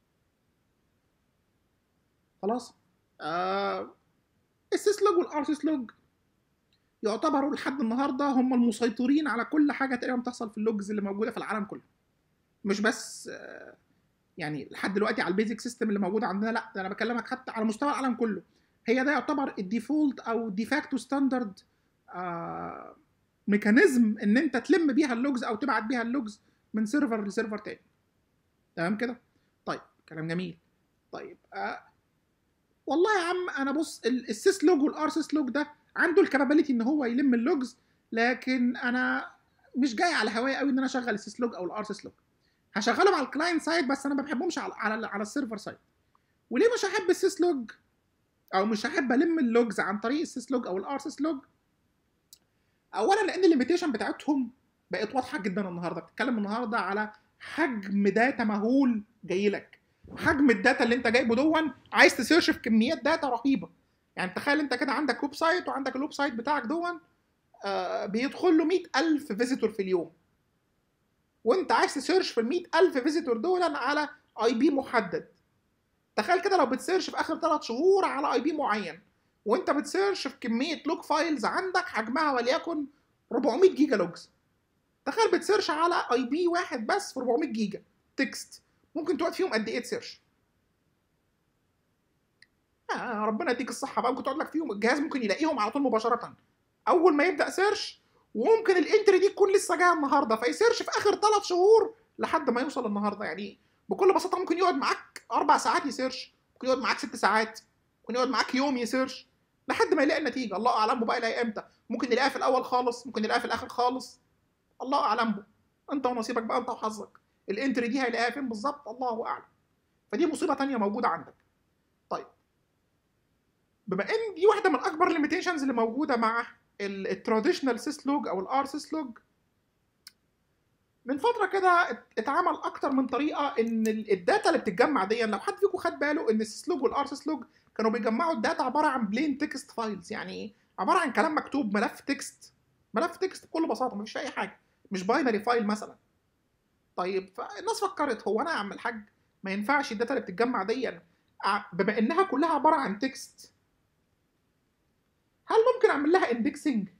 [SPEAKER 2] خلاص آه السيس لوج والار سيس لوج يعتبروا لحد النهارده هم المسيطرين على كل حاجه تقريبا بتحصل في اللوجز اللي موجوده في العالم كله مش بس آه يعني لحد دلوقتي على البيزك سيستم اللي موجود عندنا لا ده انا بكلمك حتى على مستوى العالم كله هي ده يعتبر الديفولت او ديفاكتو ستاندرد آه ميكانيزم ان انت تلم بيها اللوجز او تبعت بيها اللوجز من سيرفر لسيرفر تاني تمام كده طيب كلام جميل طيب آه والله يا عم انا بص السيس لوج والار سيس لوج ده عنده الكابابيلتي ان هو يلم اللوجز لكن انا مش جاي على هوايه قوي ان انا اشغل السيس لوج او الار سيس لوج هشغلهم على الكلاينت سايد بس انا ما بحبهمش على على, على السيرفر سايد وليه مش هحب السيس لوج او مش هحب الم اللوجز عن طريق السيس لوج او الار سيس لوج اولا لان الليميتيشن بتاعتهم بقت واضحه جدا النهارده بتتكلم النهارده على حجم داتا مهول جاي لك حجم الداتا اللي انت جايبه دون عايز تسيرش في كميات داتا رهيبه يعني تخيل انت كده عندك ويب سايت وعندك الويب سايت بتاعك دون آه بيدخل له 100000 فيزيتور في اليوم وانت عايز تسيرش في ال 100000 فيزيتور دول على اي بي محدد تخيل كده لو بتسيرش في اخر ثلاث شهور على اي بي معين وانت بتسيرش في كميه لوج فايلز عندك حجمها وليكن 400 جيجا لوجز تخيل بتسيرش على اي بي واحد بس في 400 جيجا تكست ممكن تقعد فيهم قد ايه تسيرش آه ربنا يديك الصحه بقى ممكن تقعد لك فيهم الجهاز ممكن يلاقيهم على طول مباشره اول ما يبدا سيرش وممكن الانتري دي تكون لسه جايه النهارده فيسيرش في اخر ثلاث شهور لحد ما يوصل النهارده يعني بكل بساطه ممكن يقعد معاك اربع ساعات يسيرش ممكن يقعد معاك ست ساعات ممكن يقعد معاك يوم يسيرش لحد ما يلاقي النتيجه الله اعلم بقى يلاقي امتى ممكن يلاقيها في الاول خالص ممكن يلاقيها في الاخر خالص الله اعلم به انت ونصيبك بقى انت وحظك الانتري دي هيلاقيها فين بالظبط الله اعلم فدي مصيبه تانية موجوده عندك طيب بما ان دي واحده من اكبر الليميتيشنز اللي موجوده مع التراديشنال سيسلوج او الار سيسلوج من فتره كده اتعمل اكتر من طريقه ان الداتا اللي بتتجمع دي لو حد فيكم خد باله ان السيسلوج والار سيسلوج كانوا بيجمعوا الداتا عباره عن بلين تكست فايلز يعني عباره عن كلام مكتوب ملف تكست ملف تكست بكل بساطه مفيش اي حاجه مش باينري فايل مثلا طيب فالناس فكرت هو انا يا عم الحاج ما ينفعش الداتا اللي بتتجمع دي بما انها كلها عباره عن تكست هل ممكن اعمل لها اندكسنج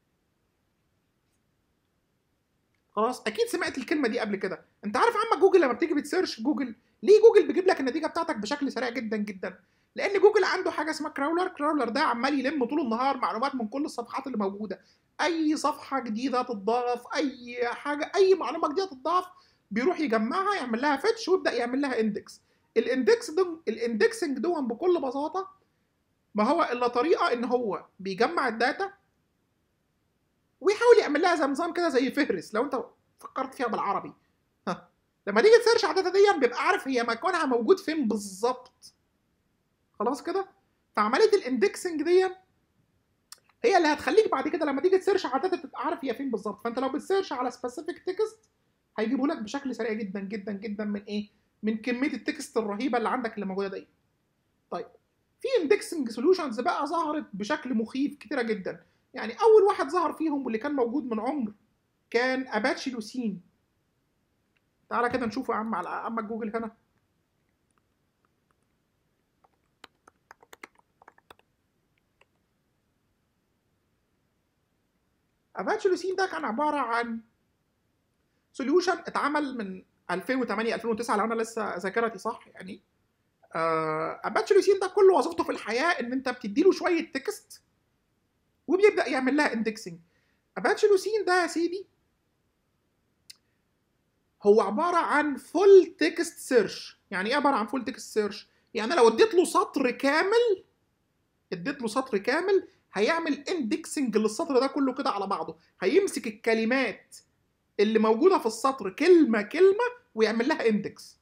[SPEAKER 2] خلاص اكيد سمعت الكلمه دي قبل كده انت عارف عمك جوجل لما بتيجي بتسيرش جوجل ليه جوجل بيجيب لك النتيجه بتاعتك بشكل سريع جدا جدا لان جوجل عنده حاجه اسمها كراولر كراولر ده عمال يلم طول النهار معلومات من كل الصفحات اللي موجوده اي صفحه جديده تضاف اي حاجه اي معلومه جديده تضاف بيروح يجمعها يعمل لها فيتش ويبدا يعمل لها اندكس الاندكس ده الاندكسنج دون بكل بساطه ما هو الا طريقه ان هو بيجمع الداتا ويحاول يعمل لها زي نظام كده زي فهرس لو انت فكرت فيها بالعربي ها لما تيجي تسيرش على الداتا دي بيبقى عارف هي مكانها موجود فين بالظبط خلاص كده فعمليه الاندكسنج دي هي اللي هتخليك بعد كده لما تيجي تسيرش على الداتا تبقى عارف هي فين بالظبط فانت لو بتسيرش على سبيسيفيك تكست هيجيبه لك بشكل سريع جدا جدا جدا من ايه من كميه التكست الرهيبه اللي عندك اللي موجوده دي طيب في اندكسنج سوليوشنز بقى ظهرت بشكل مخيف كتيره جدا يعني اول واحد ظهر فيهم واللي كان موجود من عمر كان اباتشي لوسين تعالى كده نشوفه يا عم على عمك جوجل هنا اباتشي لوسين ده كان عباره عن سوليوشن اتعمل من 2008 2009 لو انا لسه ذاكرتي صح يعني اباتشي لوسين ده كل وظيفته في الحياه ان انت بتدي له شويه تكست وبيبدا يعمل لها اندكسنج اباتشي لوسين ده يا سيدي هو عباره عن فول تكست سيرش يعني ايه عباره عن فول تكست سيرش يعني لو اديت له سطر كامل اديت له سطر كامل هيعمل اندكسنج للسطر ده كله كده على بعضه هيمسك الكلمات اللي موجوده في السطر كلمه كلمه ويعمل لها اندكس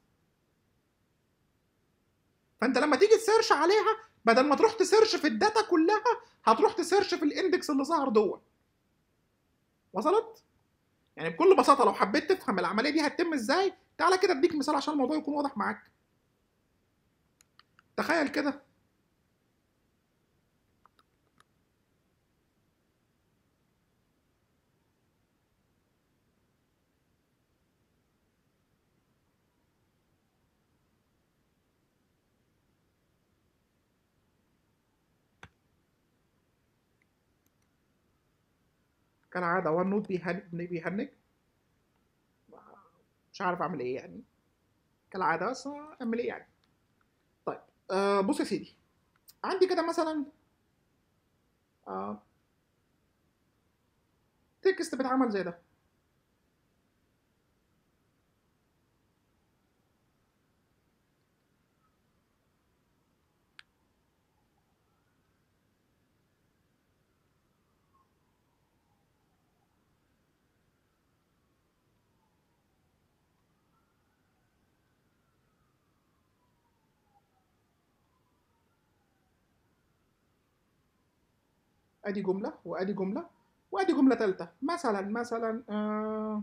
[SPEAKER 2] فانت لما تيجي تسيرش عليها بدل ما تروح تسيرش في الداتا كلها هتروح تسيرش في الاندكس اللي ظهر دوت وصلت يعني بكل بساطه لو حبيت تفهم العمليه دي هتتم ازاي تعالى كده اديك مثال عشان الموضوع يكون واضح معاك تخيل كده كالعادة وان نوت بيهنج بيهنج مش عارف اعمل ايه يعني كالعادة بس اعمل ايه يعني طيب آه بص يا سيدي عندي كده مثلا آه تكست بيتعمل زي ده ادي جمله وادي جمله وادي جمله ثالثه مثلا مثلا آه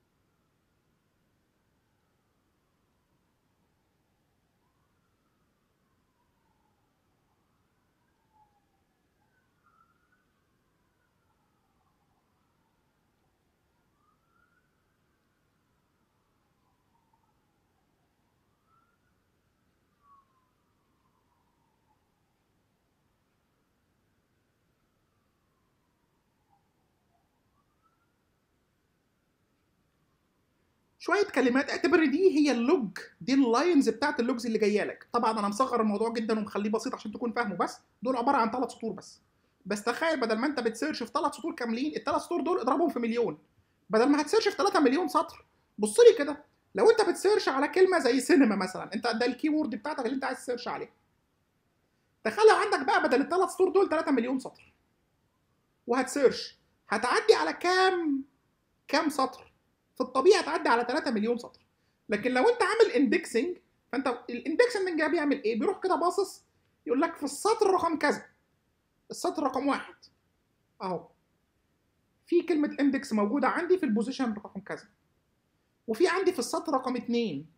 [SPEAKER 2] شويه كلمات اعتبر دي هي اللوج دي اللاينز بتاعت اللوجز اللي جايه لك طبعا انا مصغر الموضوع جدا ومخليه بسيط عشان تكون فاهمه بس دول عباره عن ثلاث سطور بس بس تخيل بدل ما انت بتسيرش في ثلاث سطور كاملين الثلاث سطور دول اضربهم في مليون بدل ما هتسيرش في 3 مليون سطر بص لي كده لو انت بتسيرش على كلمه زي سينما مثلا انت ده الكي وورد بتاعتك اللي انت عايز تسيرش عليها تخيل لو عندك بقى بدل الثلاث سطور دول 3 مليون سطر وهتسيرش هتعدي على كام كام سطر في الطبيعي هتعدي على 3 مليون سطر لكن لو انت عامل اندكسنج فانت الاندكسنج ده بيعمل ايه بيروح كده باصص يقول لك في السطر رقم كذا السطر رقم واحد اهو في كلمة اندكس موجودة عندي في البوزيشن رقم كذا وفي عندي في السطر رقم اتنين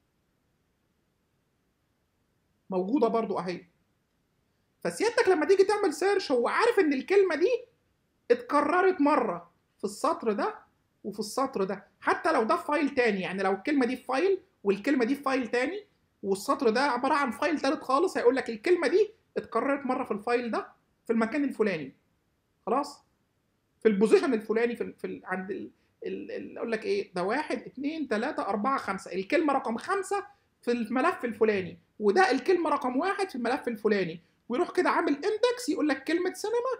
[SPEAKER 2] موجودة برضو اهي فسيادتك لما تيجي تعمل سيرش هو عارف ان الكلمة دي اتكررت مرة في السطر ده وفي السطر ده حتى لو ده في فايل تاني يعني لو الكلمة دي في فايل والكلمة دي في فايل تاني والسطر ده عبارة عن فايل تالت خالص هيقول لك الكلمة دي اتكررت مرة في الفايل ده في المكان الفلاني خلاص في البوزيشن الفلاني في, ال في ال عند ال ال اقول لك ايه ده واحد اتنين تلاته اربعه خمسه الكلمه رقم خمسه في الملف الفلاني وده الكلمه رقم واحد في الملف الفلاني ويروح كده عامل اندكس يقول لك كلمه سينما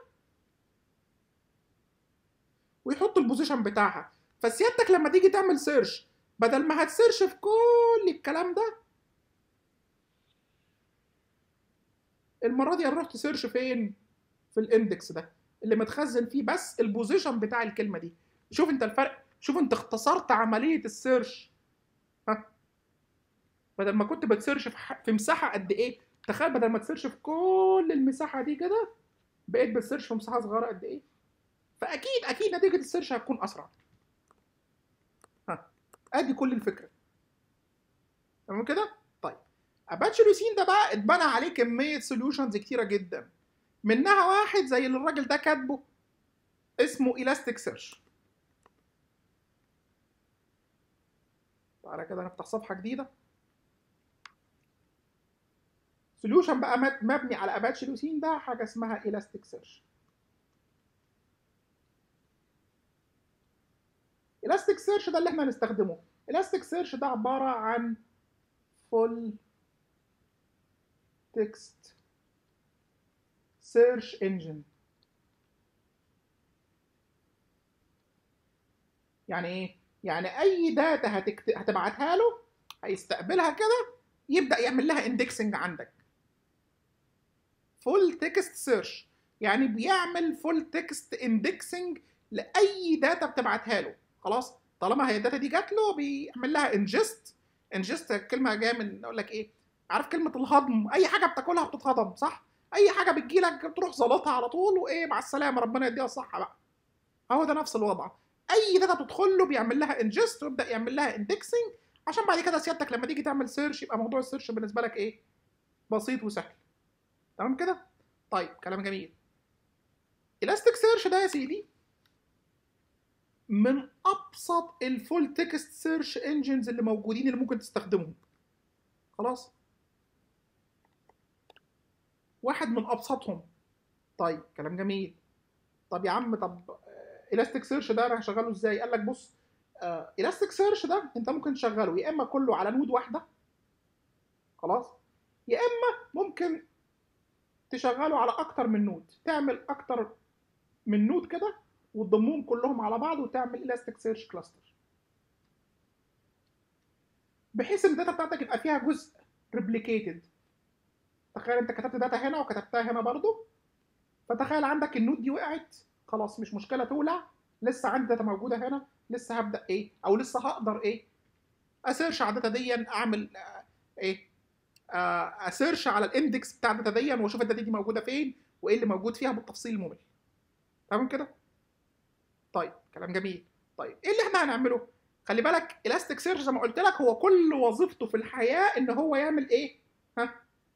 [SPEAKER 2] ويحط البوزيشن بتاعها فسيادتك لما تيجي تعمل سيرش بدل ما هتسيرش في كل الكلام ده المره دي هنروح تسيرش فين في الاندكس ده اللي متخزن فيه بس البوزيشن بتاع الكلمه دي شوف انت الفرق شوف انت اختصرت عمليه السيرش ها بدل ما كنت بتسيرش في, ح... في مساحه قد ايه تخيل بدل ما تسيرش في كل المساحه دي كده بقيت بتسيرش في مساحه صغيره قد ايه فاكيد اكيد نتيجه السيرش هتكون اسرع ها ادي كل الفكره تمام كده طيب اباتشي لوسين ده بقى اتبنى عليه كميه سوليوشنز كتيره جدا منها واحد زي اللي الراجل ده كاتبه اسمه الاستيك سيرش تعالى كده نفتح صفحه جديده سوليوشن بقى مت- مبني على اباتشي لوسين ده حاجه اسمها الاستيك سيرش الاستيك سيرش ده اللي احنا هنستخدمه الاستيك سيرش ده عباره عن فول تكست سيرش انجن يعني ايه يعني اي داتا هتكت... هتبعتها له هيستقبلها كده يبدا يعمل لها اندكسنج عندك فول تكست سيرش يعني بيعمل فول تكست اندكسنج لاي داتا بتبعتها له خلاص طالما هي الداتا دي جات له بيعمل لها انجست انجست كلمه جايه من اقول لك ايه عارف كلمه الهضم اي حاجه بتاكلها بتتهضم صح اي حاجه بتجيلك بتروح زلطها على طول وايه مع السلامه ربنا يديها الصحه بقى هو ده نفس الوضع اي داتا تدخل له بيعمل لها انجست ويبدا يعمل لها اندكسنج عشان بعد كده سيادتك لما تيجي تعمل سيرش يبقى موضوع السيرش بالنسبه لك ايه بسيط وسهل تمام كده طيب كلام جميل الاستيك سيرش ده يا سيدي من ابسط الفول تكست سيرش انجنز اللي موجودين اللي ممكن تستخدمهم خلاص واحد من ابسطهم طيب كلام جميل طب يا عم طب الاستيك سيرش ده انا هشغله ازاي قال لك بص الاستيك سيرش ده انت ممكن تشغله يا اما كله على نود واحده خلاص يا اما ممكن تشغله على اكتر من نود تعمل اكتر من نود كده وتضمهم كلهم على بعض وتعمل الاستيك سيرش كلاستر بحيث ان الداتا بتاعتك يبقى فيها جزء ريبليكيتد تخيل انت كتبت داتا هنا وكتبتها هنا برضو فتخيل عندك النود دي وقعت خلاص مش مشكله تولع لسه عندي داتا موجوده هنا لسه هبدا ايه او لسه هقدر ايه اسيرش على الداتا دي اعمل آه ايه آه اسيرش على الاندكس بتاع الداتا دي واشوف الداتا دي موجوده فين وايه اللي موجود فيها بالتفصيل الممل تمام كده طيب كلام جميل طيب ايه اللي احنا هنعمله خلي بالك الاستيك سيرش زي ما قلت لك هو كل وظيفته في الحياه ان هو يعمل ايه ها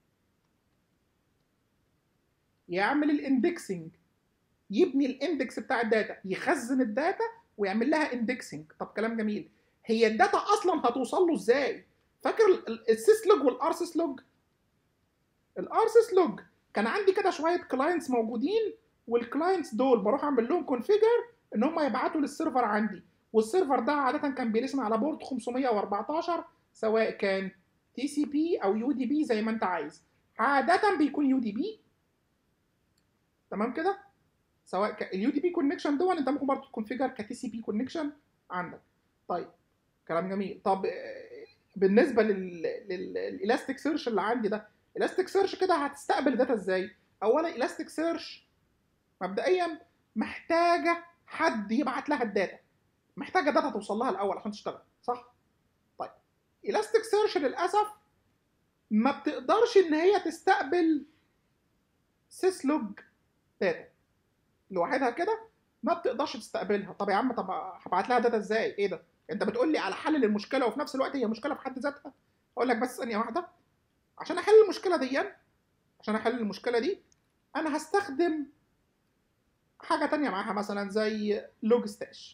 [SPEAKER 2] يعمل الاندكسنج يبني الاندكس بتاع الداتا يخزن الداتا ويعمل لها اندكسنج طب كلام جميل هي الداتا اصلا هتوصل له ازاي فاكر السيس لوج والارسيس لوج الارسيس لوج كان عندي كده شويه كلاينتس موجودين والكلاينتس دول بروح اعمل لهم كونفيجر ان هم يبعتوا للسيرفر عندي والسيرفر ده عاده كان بيرسم على بورد 514 سواء كان تي سي بي او يو دي بي زي ما انت عايز عاده بيكون يو دي بي تمام كده سواء اليو دي بي كونكشن دول انت ممكن برضه تكونفيجر كتي سي بي كونكشن عندك طيب كلام جميل طب بالنسبه لل للالاستيك سيرش اللي عندي ده الاستيك سيرش كده هتستقبل داتا ازاي اولا الاستيك سيرش مبدئيا محتاجه حد يبعت لها الداتا محتاجه داتا توصل لها الاول عشان تشتغل صح طيب الاستيك سيرش للاسف ما بتقدرش ان هي تستقبل سيسلوج داتا لوحدها كده ما بتقدرش تستقبلها طب يا عم طب هبعت لها داتا ازاي ايه ده انت بتقول لي على حل للمشكله وفي نفس الوقت هي مشكله في حد ذاتها اقول لك بس ثانيه واحده عشان احل المشكله دي عشان احل المشكله دي انا هستخدم حاجه تانية معاها مثلا زي لوج ستاش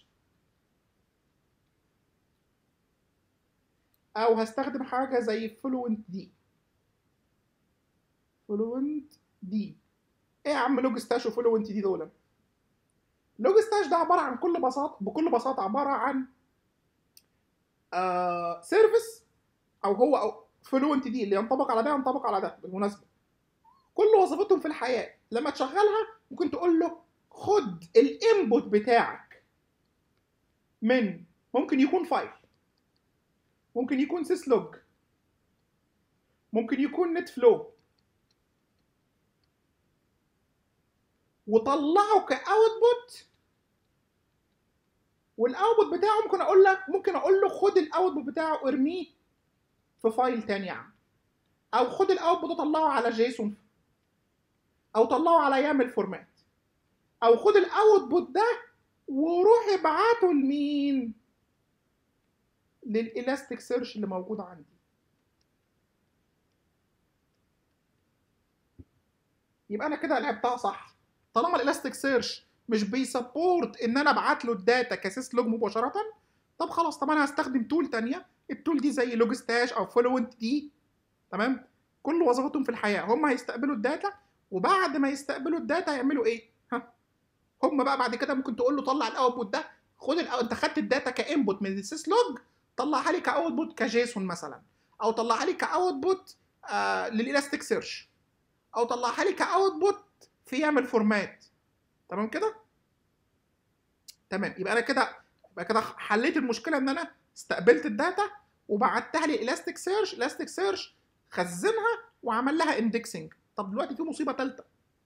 [SPEAKER 2] او هستخدم حاجه زي فلوينت دي فلوينت دي ايه يا عم لوج ستاش وفلوينت دي دول لوج ستاش ده عباره عن كل بساطه بكل بساطه عباره عن آه سيرفيس او هو او فلوينت دي اللي ينطبق على ده ينطبق على ده بالمناسبه كل وظيفتهم في الحياه لما تشغلها ممكن تقول له خد الانبوت بتاعك من ممكن يكون فايل ممكن يكون سيسلوج ممكن يكون نت فلو وطلعه كاوتبوت والاوتبوت بتاعه ممكن اقول لك ممكن اقول له خد الاوتبوت بتاعه ارميه في فايل تاني يا عم او خد الاوتبوت وطلعه على جيسون او طلعه على يامل فورمات او خد الاوتبوت ده وروح ابعته لمين للالاستيك سيرش اللي موجود عندي يبقى انا كده لعبتها صح طالما الالاستيك سيرش مش بيسبورت ان انا ابعت له الداتا كسيس لوج مباشره طب خلاص طب انا هستخدم تول تانية التول دي زي لوجستاش او فلوينت دي تمام كل وظيفتهم في الحياه هم هيستقبلوا الداتا وبعد ما يستقبلوا الداتا هيعملوا ايه ها هم بقى بعد كده ممكن تقول له طلع الاوتبوت ده خد الأو... انت خدت الداتا كانبوت من السيس لوج طلعها لي كاوتبوت كجيسون مثلا او طلعها لي كاوتبوت آه للالاستيك سيرش او طلعها لي كاوتبوت في يعمل فورمات تمام كده تمام يبقى انا كده يبقى كده حليت المشكله ان انا استقبلت الداتا وبعتها لي الاستيك سيرش الاستيك سيرش خزنها وعمل لها اندكسنج طب دلوقتي في مصيبه ثالثه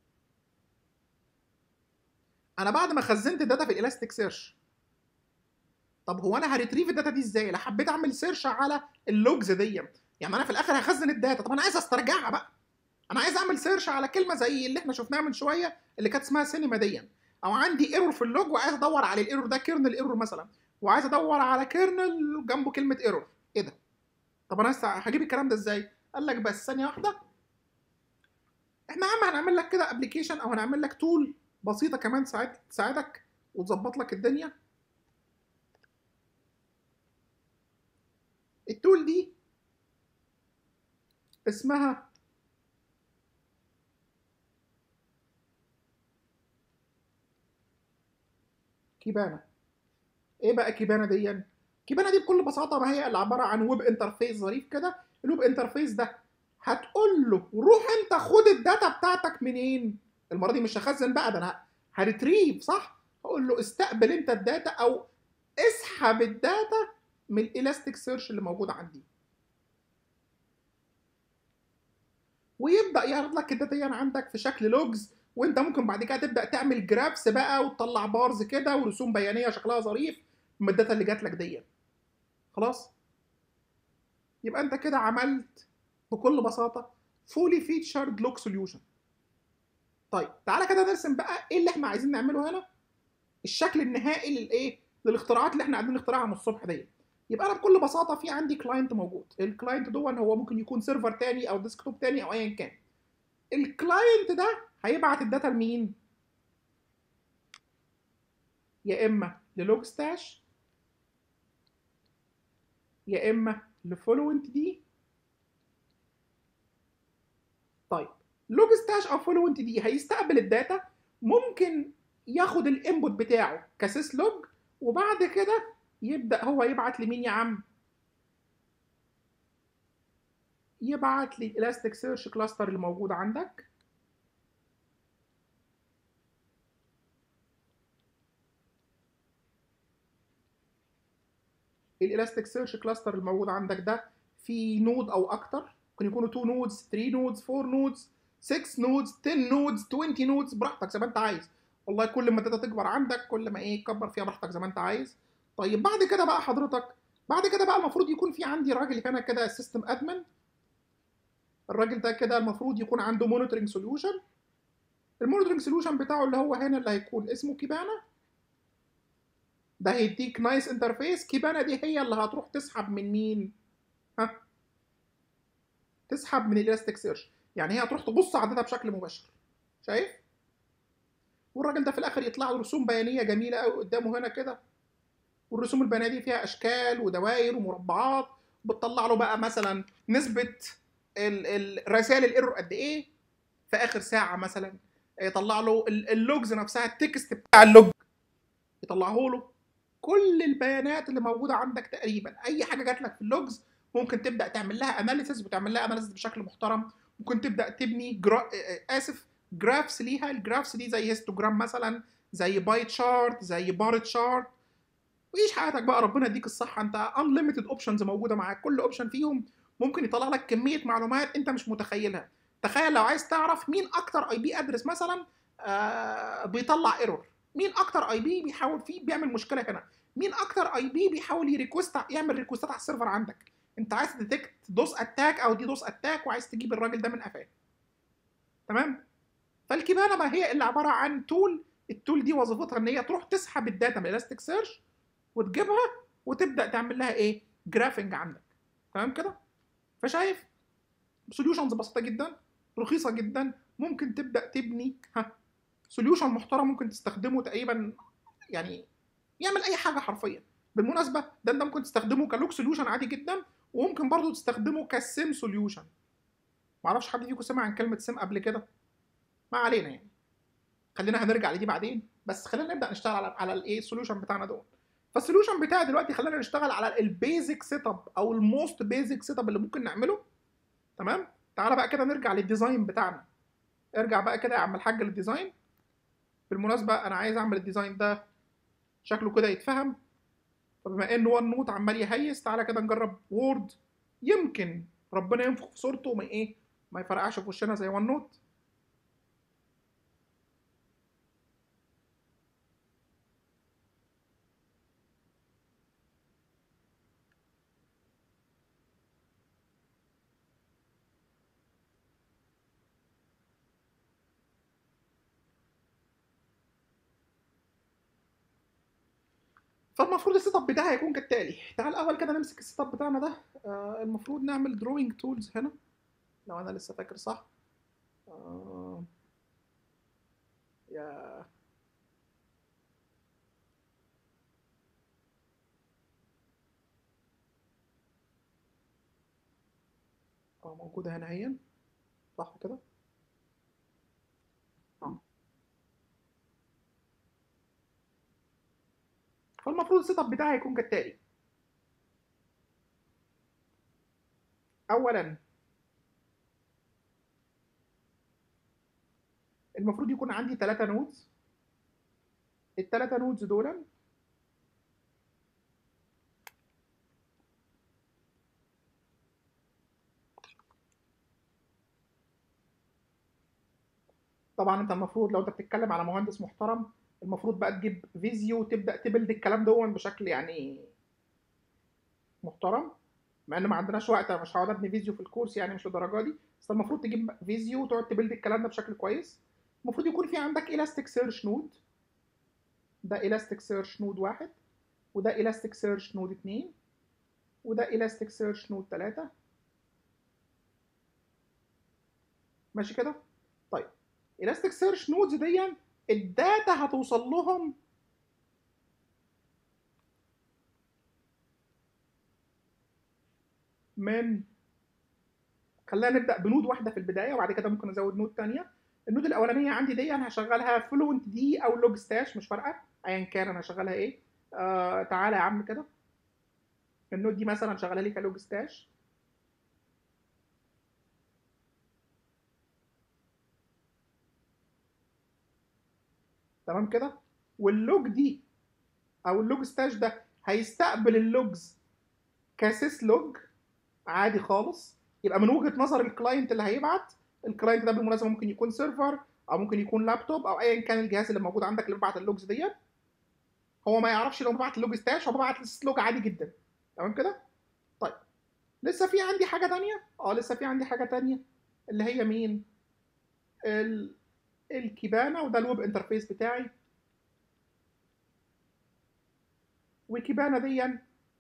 [SPEAKER 2] انا بعد ما خزنت الداتا في الالاستيك سيرش طب هو انا هريتريف الداتا دي ازاي؟ لا حبيت اعمل سيرش على اللوجز دي يعني انا في الاخر هخزن الداتا طب انا عايز استرجعها بقى انا عايز اعمل سيرش على كلمه زي اللي احنا شفناها من شويه اللي كانت اسمها سينما دي او عندي ايرور في اللوج وعايز ادور على الايرور ده كيرنل ايرور مثلا وعايز ادور على كيرنل جنبه كلمه ايرور ايه ده طب انا هجيب الكلام ده ازاي قال لك بس ثانيه واحده احنا يا عم هنعمل لك كده ابلكيشن او هنعمل لك تول بسيطه كمان تساعد تساعدك وتظبط لك الدنيا التول دي اسمها كيبانا ايه بقى كيبانا دي كيبانا دي بكل بساطه ما هي اللي عباره عن ويب انترفيس ظريف كده الويب انترفيس ده هتقول له روح انت خد الداتا بتاعتك منين المره دي مش هخزن بقى ده انا هريتريف صح هقول له استقبل انت الداتا او اسحب الداتا من الالاستيك سيرش اللي موجود عندي ويبدا يعرض لك الداتا دي عندك في شكل لوجز وانت ممكن بعد كده تبدا تعمل جرافس بقى وتطلع بارز كده ورسوم بيانيه شكلها ظريف من الداتا اللي جات لك دي خلاص يبقى انت كده عملت بكل بساطه فولي فيتشرد لوك سوليوشن طيب تعالى كده نرسم بقى ايه اللي احنا عايزين نعمله هنا الشكل النهائي للايه للاختراعات اللي احنا قاعدين نخترعها من الصبح دي يبقى انا بكل بساطه في عندي كلاينت موجود الكلاينت دون هو ممكن يكون سيرفر تاني او ديسكتوب تاني او ايا كان الكلاينت ده هيبعت الداتا لمين يا اما للوج ستاش يا اما لفولوينت دي طيب لوج ستاش او فولوينت دي هيستقبل الداتا ممكن ياخد الانبوت بتاعه كسيس لوج وبعد كده يبدا هو يبعت لمين يا عم يبعت لي الاستيك سيرش كلاستر اللي موجود عندك الالاستيك سيرش كلاستر الموجود عندك ده في نود او اكتر ممكن يكونوا 2 نودز 3 نودز 4 نودز 6 نودز 10 نودز 20 نودز براحتك زي ما انت عايز والله كل ما الداتا تكبر عندك كل ما ايه كبر فيها براحتك زي ما انت عايز طيب بعد كده بقى حضرتك بعد كده بقى المفروض يكون في عندي راجل هنا كده سيستم ادمن الراجل ده كده المفروض يكون عنده مونيتورنج سوليوشن المونيتورنج سوليوشن بتاعه اللي هو هنا اللي هيكون اسمه كيبانا ده هيديك نايس انترفيس كيبانا دي هي اللي هتروح تسحب من مين ها تسحب من الالاستيك سيرش يعني هي هتروح تبص على الداتا بشكل مباشر شايف والراجل ده في الاخر يطلع له رسوم بيانيه جميله قوي قدامه هنا كده والرسوم البيانيه دي فيها اشكال ودوائر ومربعات بتطلع له بقى مثلا نسبه الرسائل الايرور قد ايه في اخر ساعه مثلا يطلع له اللوجز نفسها التكست بتاع اللوج يطلعه له كل البيانات اللي موجوده عندك تقريبا اي حاجه جات لك في اللوجز ممكن تبدا تعمل لها اناليسيس وتعمل لها اناليسيس بشكل محترم ممكن تبدا تبني جرا... اسف جرافس ليها الجرافس دي زي هيستوجرام مثلا زي باي تشارت زي بار تشارت وعيش حياتك بقى ربنا يديك الصحه انت انليمتد اوبشنز موجوده معاك كل اوبشن فيهم ممكن يطلع لك كميه معلومات انت مش متخيلها تخيل لو عايز تعرف مين اكتر اي بي ادرس مثلا آه بيطلع ايرور مين اكتر اي بي بيحاول فيه بيعمل مشكله هنا مين اكتر اي بي بيحاول يريكوست يعمل ريكوستات على السيرفر عندك انت عايز تديتكت دوس اتاك او دي دوس اتاك وعايز تجيب الراجل ده من قفاه تمام فالكيبانا ما هي اللي عباره عن تول التول دي وظيفتها ان هي تروح تسحب الداتا من الاستيك سيرش وتجيبها وتبدا تعمل لها ايه جرافنج عندك تمام كده فشايف سوليوشنز بسيطه جدا رخيصه جدا ممكن تبدا تبني ها سوليوشن محترم ممكن تستخدمه تقريبا يعني يعمل اي حاجه حرفيا بالمناسبه ده انت ممكن تستخدمه كلوك سوليوشن عادي جدا وممكن برضه تستخدمه كسيم سوليوشن معرفش حد فيكم سمع عن كلمه سيم قبل كده ما علينا يعني خلينا هنرجع لدي بعدين بس خلينا نبدا نشتغل على على الايه السوليوشن بتاعنا دول فالسوليوشن بتاعي دلوقتي خلينا نشتغل على البيزك سيت اب او الموست بيزك سيت اب اللي ممكن نعمله تمام تعالى بقى كده نرجع للديزاين بتاعنا ارجع بقى كده يا عم الحاج للديزاين بالمناسبه انا عايز اعمل الديزاين ده شكله كده يتفهم فبما ان وان نوت عمال يهيس تعالى كده نجرب وورد يمكن ربنا ينفخ في صورته وما ايه ما يفرقعش في وشنا زي وان نوت فالمفروض السيت اب بتاعي هيكون كالتالي تعال الاول كده نمسك السيت اب بتاعنا ده آه المفروض نعمل دروينج تولز هنا لو انا لسه فاكر صح آه يا اه موجودة هنا هي صح كده اه فالمفروض السيت اب بتاعي هيكون كالتالي اولا المفروض يكون عندي ثلاثة نودز الثلاثة نودز دول طبعا انت المفروض لو انت بتتكلم على مهندس محترم المفروض بقى تجيب فيزيو وتبدا تبلد الكلام ده بشكل يعني محترم مع ان ما عندناش وقت انا مش هقعد ابني فيزيو في الكورس يعني مش للدرجه دي بس المفروض تجيب فيزيو وتقعد تبلد الكلام ده بشكل كويس المفروض يكون في عندك الاستيك سيرش نود ده الاستيك سيرش نود واحد وده الاستيك سيرش نود اتنين وده الاستيك سيرش نود تلاتة ماشي كده طيب الاستيك سيرش نودز دي الداتا هتوصل لهم من خلينا نبدا بنود واحده في البدايه وبعد كده ممكن ازود نود ثانيه النود الاولانيه عندي دي انا هشغلها فلوينت دي او لوج ستاش مش فارقه ايا كان انا هشغلها ايه آه تعالى يا عم كده النود دي مثلا شغالها لي كلوج ستاش تمام كده واللوج دي او اللوج ستاش ده هيستقبل اللوجز كاسيس لوج عادي خالص يبقى من وجهه نظر الكلاينت اللي هيبعت الكلاينت ده بالمناسبه ممكن يكون سيرفر او ممكن يكون لابتوب او ايا كان الجهاز اللي موجود عندك اللي بيبعت اللوجز ديت هو ما يعرفش لو ببعت اللوج ستاش هو ببعت لوج عادي جدا تمام كده طيب لسه في عندي حاجه تانية اه لسه في عندي حاجه تانية اللي هي مين ال... الكيبانا وده الويب انترفيس بتاعي وكيبانا دي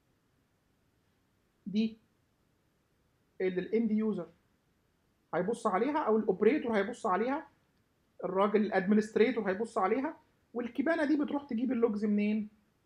[SPEAKER 2] دي اللي الاند يوزر هيبص عليها او الاوبريتور هيبص عليها الراجل الادمنستريتور هيبص عليها والكيبانا دي بتروح تجيب اللوجز منين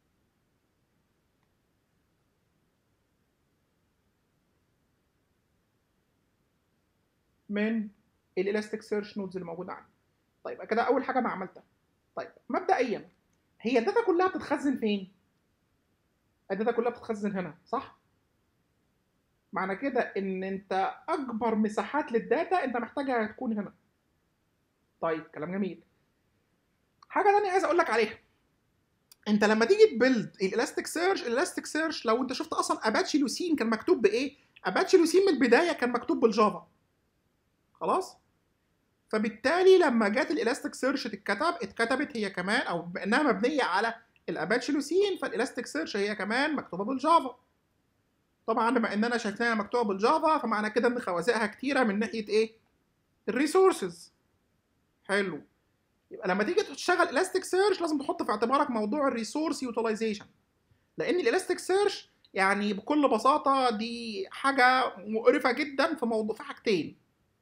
[SPEAKER 2] من الالاستيك سيرش نودز اللي موجوده عندي طيب كده اول حاجه انا عملتها طيب مبدئيا هي الداتا كلها بتتخزن فين الداتا كلها بتتخزن هنا صح معنى كده ان انت اكبر مساحات للداتا انت محتاجها تكون هنا طيب كلام جميل حاجه ثانيه عايز اقول لك عليها انت لما تيجي تبيلد الالاستيك سيرش الالاستيك سيرش لو انت شفت اصلا اباتشي لوسين كان مكتوب بايه اباتشي لوسين من البدايه كان مكتوب بالجافا خلاص فبالتالي لما جت الالاستيك سيرش تتكتب اتكتبت هي كمان او بانها مبنيه على الاباتشي لوسين فالالاستيك سيرش هي كمان مكتوبه بالجافا طبعا بما اننا شايفينها مكتوبه بالجافا فمعنى كده ان خوازيقها كتيره من ناحيه ايه الريسورسز حلو يبقى لما تيجي تشتغل الاستيك سيرش لازم تحط في اعتبارك موضوع الريسورس يوتيلايزيشن لان الالاستيك سيرش يعني بكل بساطه دي حاجه مقرفه جدا في موضوع في حاجتين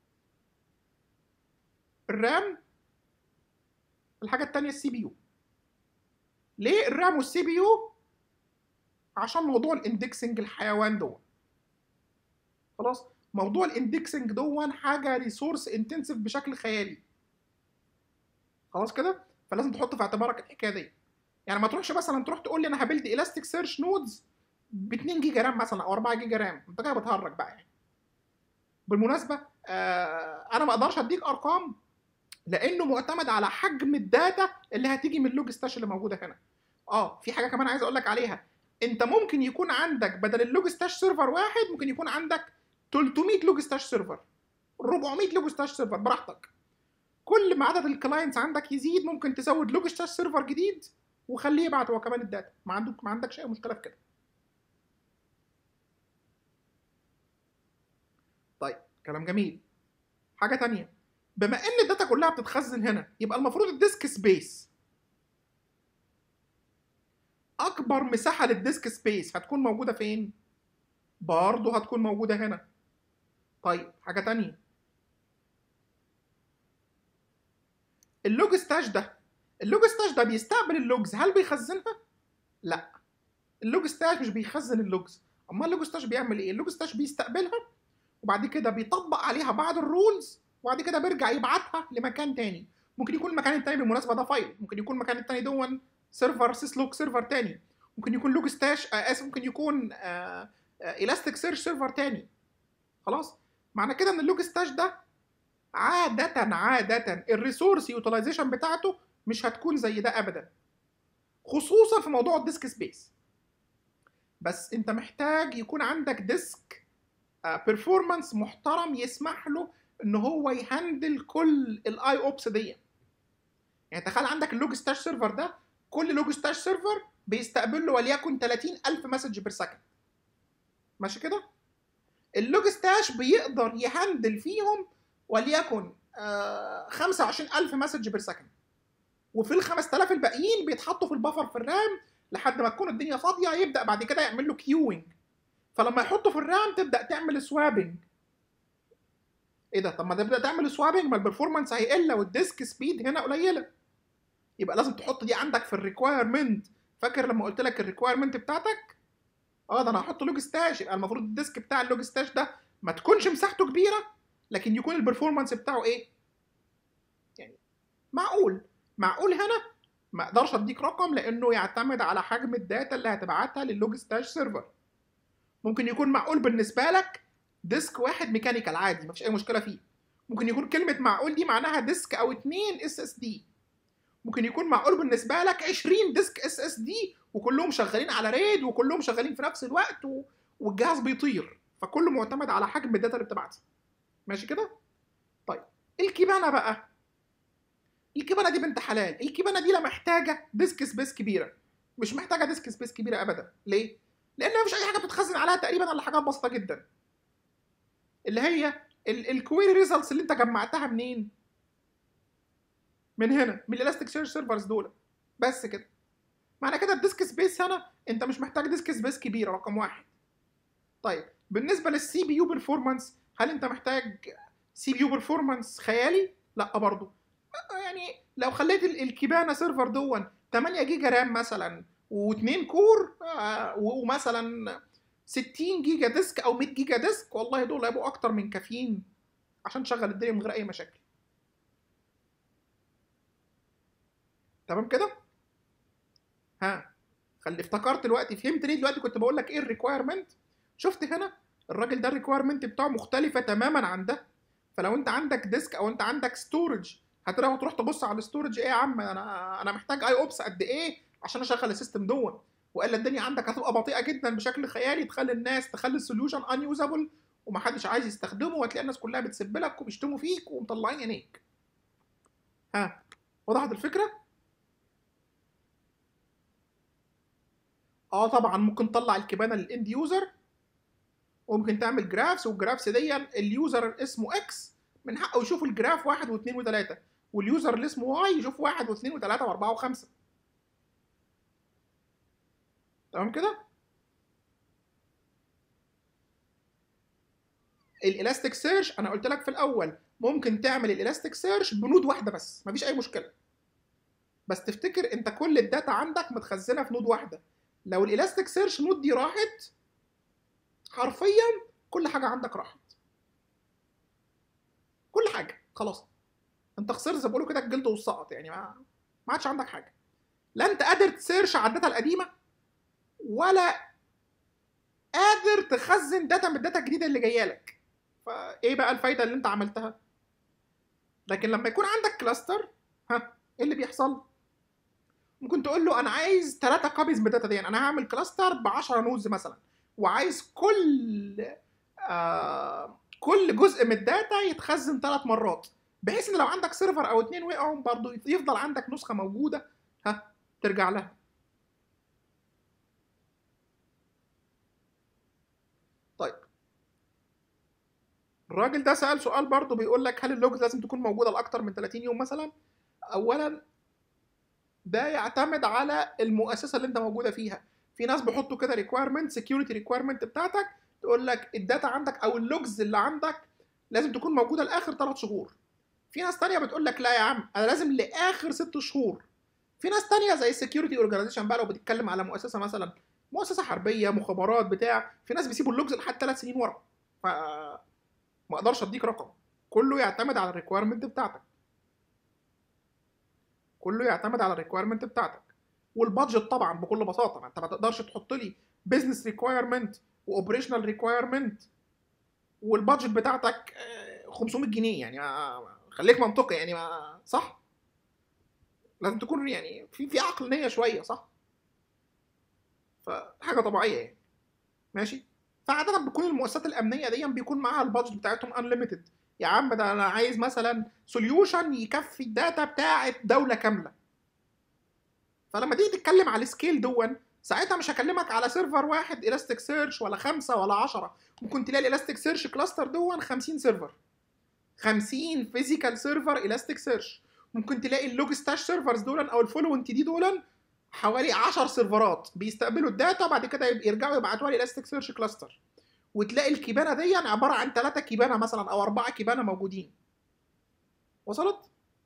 [SPEAKER 2] الرام الحاجه الثانيه السي بي يو ليه الرام والسي بي يو عشان موضوع الاندكسنج الحيوان دون خلاص موضوع الاندكسنج دون حاجه ريسورس انتنسيف بشكل خيالي خلاص كده فلازم تحط في اعتبارك الحكايه دي يعني ما تروحش مثلا تروح تقول لي انا هبلد الاستيك سيرش نودز ب 2 جيجا رام مثلا او 4 جيجا رام انت كده بتهرج بقى يعني بالمناسبه آه انا ما اقدرش اديك ارقام لانه معتمد على حجم الداتا اللي هتيجي من اللوج ستاش اللي موجوده هنا اه في حاجه كمان عايز اقول لك عليها انت ممكن يكون عندك بدل اللوج ستاش سيرفر واحد ممكن يكون عندك 300 لوج ستاش سيرفر 400 لوج ستاش سيرفر براحتك كل ما عدد الكلاينتس عندك يزيد ممكن تزود لوج ستاش سيرفر جديد وخليه يبعت هو كمان الداتا ما عندك ما عندكش اي مشكله في كده طيب كلام جميل حاجه تانية بما ان الداتا كلها بتتخزن هنا يبقى المفروض الديسك سبيس اكبر مساحه للديسك سبيس هتكون موجوده فين برضه هتكون موجوده هنا طيب حاجه تانية اللوج ستاش ده اللوج ستاش ده بيستقبل اللوجز هل بيخزنها لا اللوج ستاش مش بيخزن اللوجز امال اللوج ستاش بيعمل ايه اللوج ستاش بيستقبلها وبعد كده بيطبق عليها بعض الرولز وبعد كده بيرجع يبعتها لمكان تاني ممكن يكون المكان التاني بالمناسبه ده فايل ممكن يكون المكان التاني دون سيرفر سيسلوك سيرفر تاني ممكن يكون لوج ستاش آه اسف ممكن يكون الاستيك سيرش سيرفر تاني خلاص معنى كده ان اللوج ستاش ده عادة عادة الريسورس يوتيلايزيشن بتاعته مش هتكون زي ده ابدا خصوصا في موضوع الديسك سبيس بس انت محتاج يكون عندك ديسك بيرفورمانس محترم يسمح له ان هو يهندل كل الاي اوبس دي يعني تخيل عندك اللوج ستاش سيرفر ده كل لوج ستاش سيرفر بيستقبل له وليكن 30000 مسج بير سكند ماشي كده اللوج ستاش بيقدر يهندل فيهم وليكن آه 25000 مسج بير سكند وفي ال 5000 الباقيين بيتحطوا في البفر في الرام لحد ما تكون الدنيا فاضيه يبدا بعد كده يعمل له كيوينج فلما يحطه في الرام تبدا تعمل سوابنج ايه ده طب ما تبدا تعمل سوابنج ما البرفورمانس هيقل لو الديسك سبيد هنا قليله يبقى لازم تحط دي عندك في الريكوايرمنت فاكر لما قلت لك الريكوايرمنت بتاعتك اه ده انا هحط لوج ستاش يبقى المفروض الديسك بتاع اللوج ستاش ده ما تكونش مساحته كبيره لكن يكون البرفورمانس بتاعه ايه يعني معقول معقول هنا ما اقدرش اديك رقم لانه يعتمد على حجم الداتا اللي هتبعتها لللوج ستاش سيرفر ممكن يكون معقول بالنسبه لك ديسك واحد ميكانيكال عادي مفيش اي مشكله فيه ممكن يكون كلمه معقول دي معناها ديسك او اتنين اس اس دي ممكن يكون معقول بالنسبه لك 20 ديسك اس اس دي وكلهم شغالين على ريد وكلهم شغالين في نفس الوقت و... والجهاز بيطير فكله معتمد على حجم الداتا اللي بتبعتها ماشي كده طيب الكيبانه بقى الكيبانه دي بنت حلال الكيبانه دي لا محتاجه ديسك سبيس كبيره مش محتاجه ديسك سبيس كبيره ابدا ليه لان مفيش اي حاجه بتتخزن عليها تقريبا الا حاجات بسيطه جدا اللي هي الكويري ريزلتس اللي انت جمعتها منين من هنا من الالاستيك سيرش سيرفرز دول بس كده معنى كده الديسك سبيس هنا انت مش محتاج ديسك سبيس كبيره رقم واحد طيب بالنسبه للسي بي يو برفورمانس هل انت محتاج سي بي يو برفورمانس خيالي لا برضه يعني لو خليت الكيبانا سيرفر دون 8 جيجا رام مثلا و2 كور آه ومثلا 60 جيجا ديسك او 100 جيجا ديسك والله دول هيبقوا اكتر من كافيين عشان تشغل الدنيا من غير اي مشاكل تمام كده ها خلي افتكرت دلوقتي فهمت ليه دلوقتي كنت بقول لك ايه الريكوايرمنت شفت هنا الراجل ده الريكوايرمنت بتاعه مختلفه تماما عن ده فلو انت عندك ديسك او انت عندك ستورج هتروح تروح تبص على الستورج ايه يا عم انا انا محتاج اي اوبس قد ايه عشان اشغل السيستم دون والا الدنيا عندك هتبقى بطيئه جدا بشكل خيالي تخلي الناس تخلي السوليوشن ان يوزابل ومحدش عايز يستخدمه وهتلاقي الناس كلها بتسب لك وبيشتموا فيك ومطلعين عينيك ها وضحت الفكره اه طبعا ممكن تطلع الكبانه للاند يوزر وممكن تعمل جرافس والجرافس دي اليوزر اسمه اكس من حقه يشوف الجراف واحد واثنين وثلاثه واليوزر اللي اسمه واي يشوف واحد واثنين وثلاثه واربعه وخمسه تمام كده الالاستيك سيرش انا قلت لك في الاول ممكن تعمل الالاستيك سيرش بنود واحده بس مفيش اي مشكله بس تفتكر انت كل الداتا عندك متخزنه في نود واحده لو الالاستيك سيرش نود دي راحت حرفيا كل حاجه عندك راحت كل حاجه خلاص انت خسرت زي ما بيقولوا كده الجلد والسقط يعني ما ما عادش عندك حاجه لا انت قادر تسيرش على الداتا القديمه ولا قادر تخزن داتا من الداتا الجديده اللي جايه لك فايه بقى الفايده اللي انت عملتها لكن لما يكون عندك كلاستر ها ايه اللي بيحصل ممكن تقول له انا عايز ثلاثة كوبيز من الداتا دي انا هعمل كلاستر ب 10 نودز مثلا وعايز كل آه كل جزء من الداتا يتخزن ثلاث مرات بحيث ان لو عندك سيرفر او اتنين وقعوا برضه يفضل عندك نسخه موجوده ها ترجع لها طيب الراجل ده سأل سؤال برضه بيقول لك هل اللوجز لازم تكون موجوده لاكتر من 30 يوم مثلا اولا ده يعتمد على المؤسسه اللي انت موجوده فيها في ناس بيحطوا كده ريكويرمنت سكيورتي ريكويرمنت بتاعتك تقول لك الداتا عندك او اللوجز اللي عندك لازم تكون موجوده لاخر ثلاث شهور في ناس تانية بتقول لك لا يا عم انا لازم لاخر ست شهور في ناس تانية زي السكيورتي اورجانيزيشن بقى لو بتتكلم على مؤسسه مثلا مؤسسه حربيه مخابرات بتاع في ناس بيسيبوا اللوجز لحد ثلاث سنين ورا ف ما اقدرش اديك رقم كله يعتمد على الريكويرمنت بتاعتك كله يعتمد على الريكويرمنت بتاعتك والبادجت طبعا بكل بساطه ما انت ما تقدرش تحط لي بزنس ريكويرمنت واوبريشنال ريكويرمنت والبادجت بتاعتك 500 جنيه يعني خليك منطقي يعني ما صح لازم تكون يعني في في عقلانيه شويه صح فحاجه طبيعيه يعني ماشي فعاده بتكون المؤسسات الامنيه دي بيكون معاها البادجت بتاعتهم انليميتد يا عم ده انا عايز مثلا سوليوشن يكفي الداتا بتاعت دوله كامله فلما تيجي تتكلم على السكيل دون ساعتها مش هكلمك على سيرفر واحد الاستيك سيرش ولا خمسه ولا عشرة ممكن تلاقي الاستيك سيرش كلاستر دون 50 سيرفر 50 فيزيكال سيرفر الاستيك سيرش ممكن تلاقي اللوج ستاش سيرفرز دول او الفولونت دي دول حوالي 10 سيرفرات بيستقبلوا الداتا وبعد كده يرجعوا يبعتوها لي الاستيك سيرش كلاستر وتلاقي الكيبانه دي عباره عن ثلاثه كيبانه مثلا او اربعه كيبانه موجودين وصلت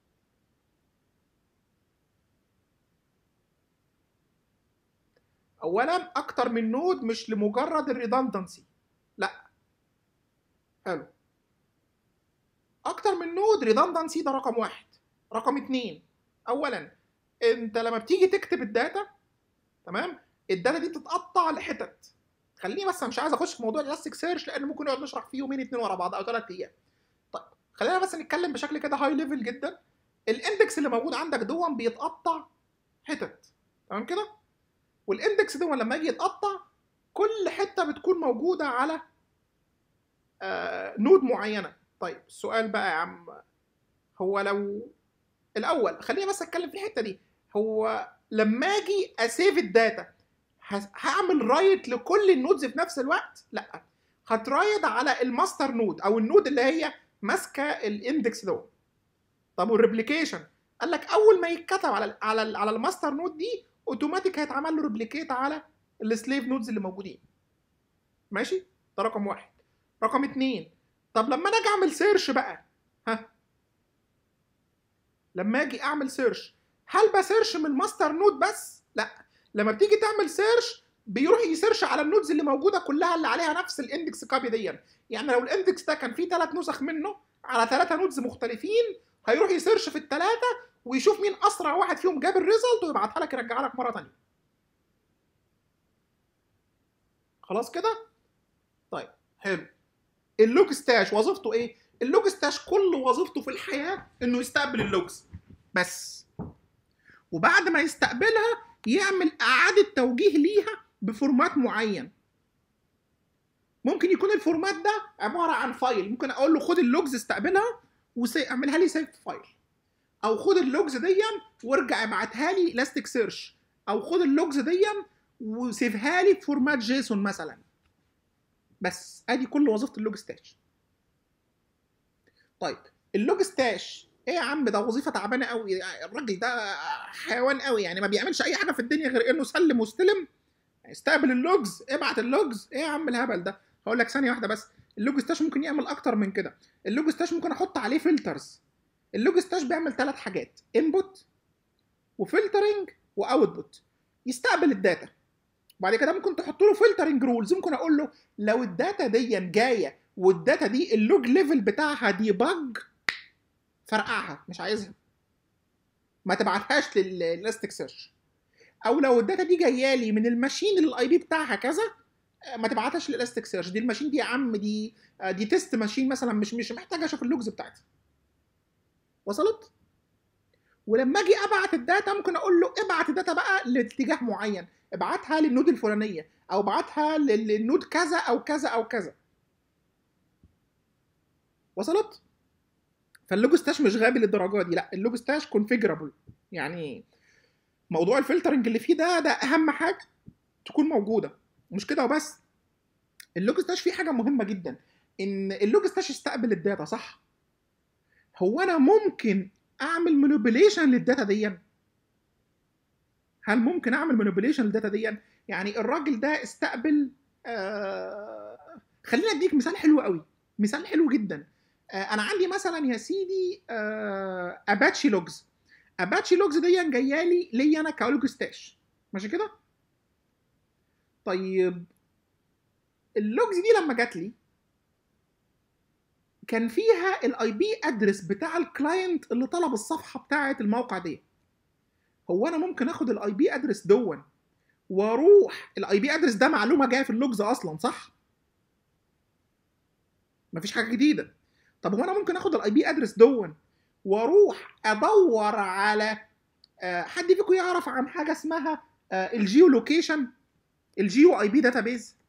[SPEAKER 2] اولا اكتر من نود مش لمجرد الريدندنسي لا حلو اكتر من نود ريدندنسي ده رقم واحد رقم اتنين اولا انت لما بتيجي تكتب الداتا تمام الداتا دي بتتقطع لحتت خليني بس مش عايز اخش في موضوع الاستيك سيرش لان ممكن نقعد نشرح فيه يومين اتنين ورا بعض او ثلاث ايام طيب خلينا بس نتكلم بشكل كده هاي ليفل جدا الاندكس اللي موجود عندك دون بيتقطع حتت تمام كده والاندكس دون لما يجي يتقطع كل حته بتكون موجوده على آه نود معينه طيب السؤال بقى يا عم هو لو الاول خليني بس اتكلم في الحته دي هو لما اجي اسيف الداتا هعمل رايت لكل النودز في نفس الوقت لا هترايد على الماستر نود او النود اللي هي ماسكه الاندكس ده طب والريبليكيشن قال لك اول ما يتكتب على ال على ال على الماستر نود دي اوتوماتيك هيتعمل له ريبليكيت على السليف نودز اللي موجودين ماشي ده رقم واحد رقم اتنين طب لما انا اجي اعمل سيرش بقى ها لما اجي اعمل سيرش هل بسيرش من الماستر نود بس لا لما بتيجي تعمل سيرش بيروح يسيرش على النودز اللي موجوده كلها اللي عليها نفس الاندكس كوبي دي يعني لو الاندكس ده كان فيه ثلاث نسخ منه على ثلاثه نودز مختلفين هيروح يسيرش في الثلاثه ويشوف مين اسرع واحد فيهم جاب الريزلت ويبعتها لك يرجعها لك مره ثانيه خلاص كده طيب حلو اللوج ستاش وظيفته ايه اللوج ستاش كل وظيفته في الحياه انه يستقبل اللوجز بس وبعد ما يستقبلها يعمل اعاده توجيه ليها بفورمات معين ممكن يكون الفورمات ده عباره عن فايل ممكن اقول له خد اللوجز استقبلها واعملها لي سيف فايل او خد اللوجز دي وارجع ابعتها لي الاستيك سيرش او خد اللوجز دي وسيفها لي في فورمات جيسون مثلا بس ادي كل وظيفه اللوج ستاش طيب اللوج ستاش ايه يا عم ده وظيفه تعبانه قوي الراجل ده حيوان قوي يعني ما بيعملش اي حاجه في الدنيا غير انه سلم واستلم استقبل اللوجز ابعت اللوجز ايه يا عم الهبل ده هقول لك ثانيه واحده بس اللوج ستاش ممكن يعمل اكتر من كده اللوج ستاش ممكن احط عليه فلترز اللوج ستاش بيعمل ثلاث حاجات انبوت وفلترنج واوتبوت يستقبل الداتا وبعد كده ممكن تحط له فلترنج رولز ممكن اقول له لو الداتا دي جايه والداتا دي اللوج ليفل بتاعها دي باج فرقعها مش عايزها ما تبعتهاش للاستيك سيرش او لو الداتا دي جايه لي من الماشين اللي الاي بي بتاعها كذا ما تبعتهاش للاستيك سيرش دي الماشين دي يا عم دي دي تيست ماشين مثلا مش مش محتاجه اشوف اللوجز بتاعتها وصلت ولما اجي ابعت الداتا ممكن اقول له ابعت الداتا بقى لاتجاه معين ابعتها للنود الفلانيه او ابعتها للنود كذا او كذا او كذا وصلت فاللوج ستاش مش غبي للدرجه دي لا اللوج ستاش كونفيجرابل يعني موضوع الفلترنج اللي فيه ده ده اهم حاجه تكون موجوده مش كده وبس اللوج ستاش فيه حاجه مهمه جدا ان اللوج ستاش يستقبل الداتا صح هو انا ممكن اعمل مانيبيوليشن للداتا دي هل ممكن اعمل مانيبيوليشن للداتا دي يعني الراجل ده استقبل آه خلينا اديك مثال حلو قوي مثال حلو جدا آه انا عندي مثلا يا سيدي آه اباتشي لوجز اباتشي لوجز دي جايه لي ليا انا كلوج ستاش ماشي كده طيب اللوجز دي لما جات لي كان فيها الاي بي ادرس بتاع الكلاينت اللي طلب الصفحه بتاعه الموقع دي هو انا ممكن اخد الاي بي ادرس دون واروح الاي بي ادرس ده معلومه جايه في اللوجز اصلا صح مفيش حاجه جديده طب هو انا ممكن اخد الاي بي ادرس دون واروح ادور على حد فيكم يعرف عن حاجه اسمها الجيو لوكيشن الجيو اي بي داتابيز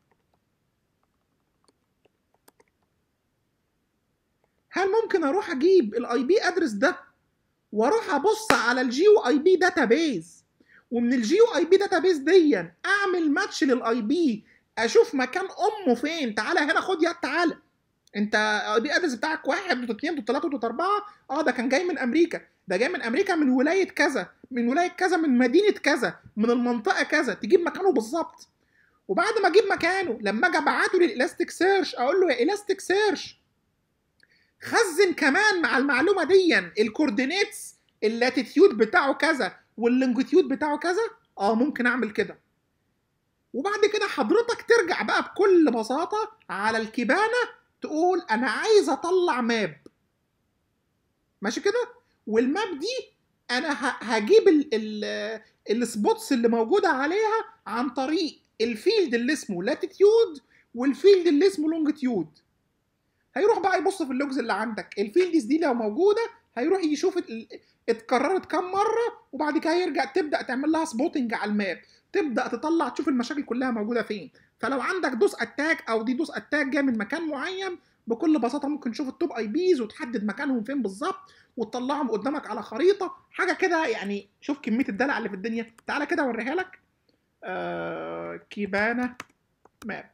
[SPEAKER 2] هل ممكن اروح اجيب الاي بي ادرس ده واروح ابص على الجيو اي بي داتابيز ومن الجيو اي بي داتابيز دي اعمل ماتش للاي بي اشوف مكان امه فين تعالى هنا خد يا تعالى انت اي بي ادرس بتاعك واحد دوت اتنين دوت تلاته دوت اربعه اه ده كان جاي من امريكا ده جاي من امريكا من ولايه كذا من ولايه كذا من مدينه كذا من المنطقه كذا تجيب مكانه بالظبط وبعد ما اجيب مكانه لما اجي ابعته للالاستيك سيرش اقول له يا الاستيك سيرش خزن كمان مع المعلومه دي الكوردينيتس اللاتيتيود بتاعه كذا واللونجيتيود بتاعه كذا اه ممكن اعمل كده وبعد كده حضرتك ترجع بقى بكل بساطه على الكبانه تقول انا عايز اطلع ماب ماشي كده والماب دي انا هجيب السبوتس اللي موجوده عليها عن طريق الفيلد اللي اسمه لاتيتيود والفيلد اللي اسمه لونجيتيود هيروح بقى يبص في اللوجز اللي عندك الفيلدز دي لو موجوده هيروح يشوف اتكررت كام مره وبعد كده يرجع تبدا تعمل لها سبوتنج على الماب تبدا تطلع تشوف المشاكل كلها موجوده فين فلو عندك دوس اتاك او دي دوس اتاك جاي من مكان معين بكل بساطه ممكن تشوف التوب اي بيز وتحدد مكانهم فين بالظبط وتطلعهم قدامك على خريطه حاجه كده يعني شوف كميه الدلع اللي في الدنيا تعالى كده اوريها لك آه كيبانا ماب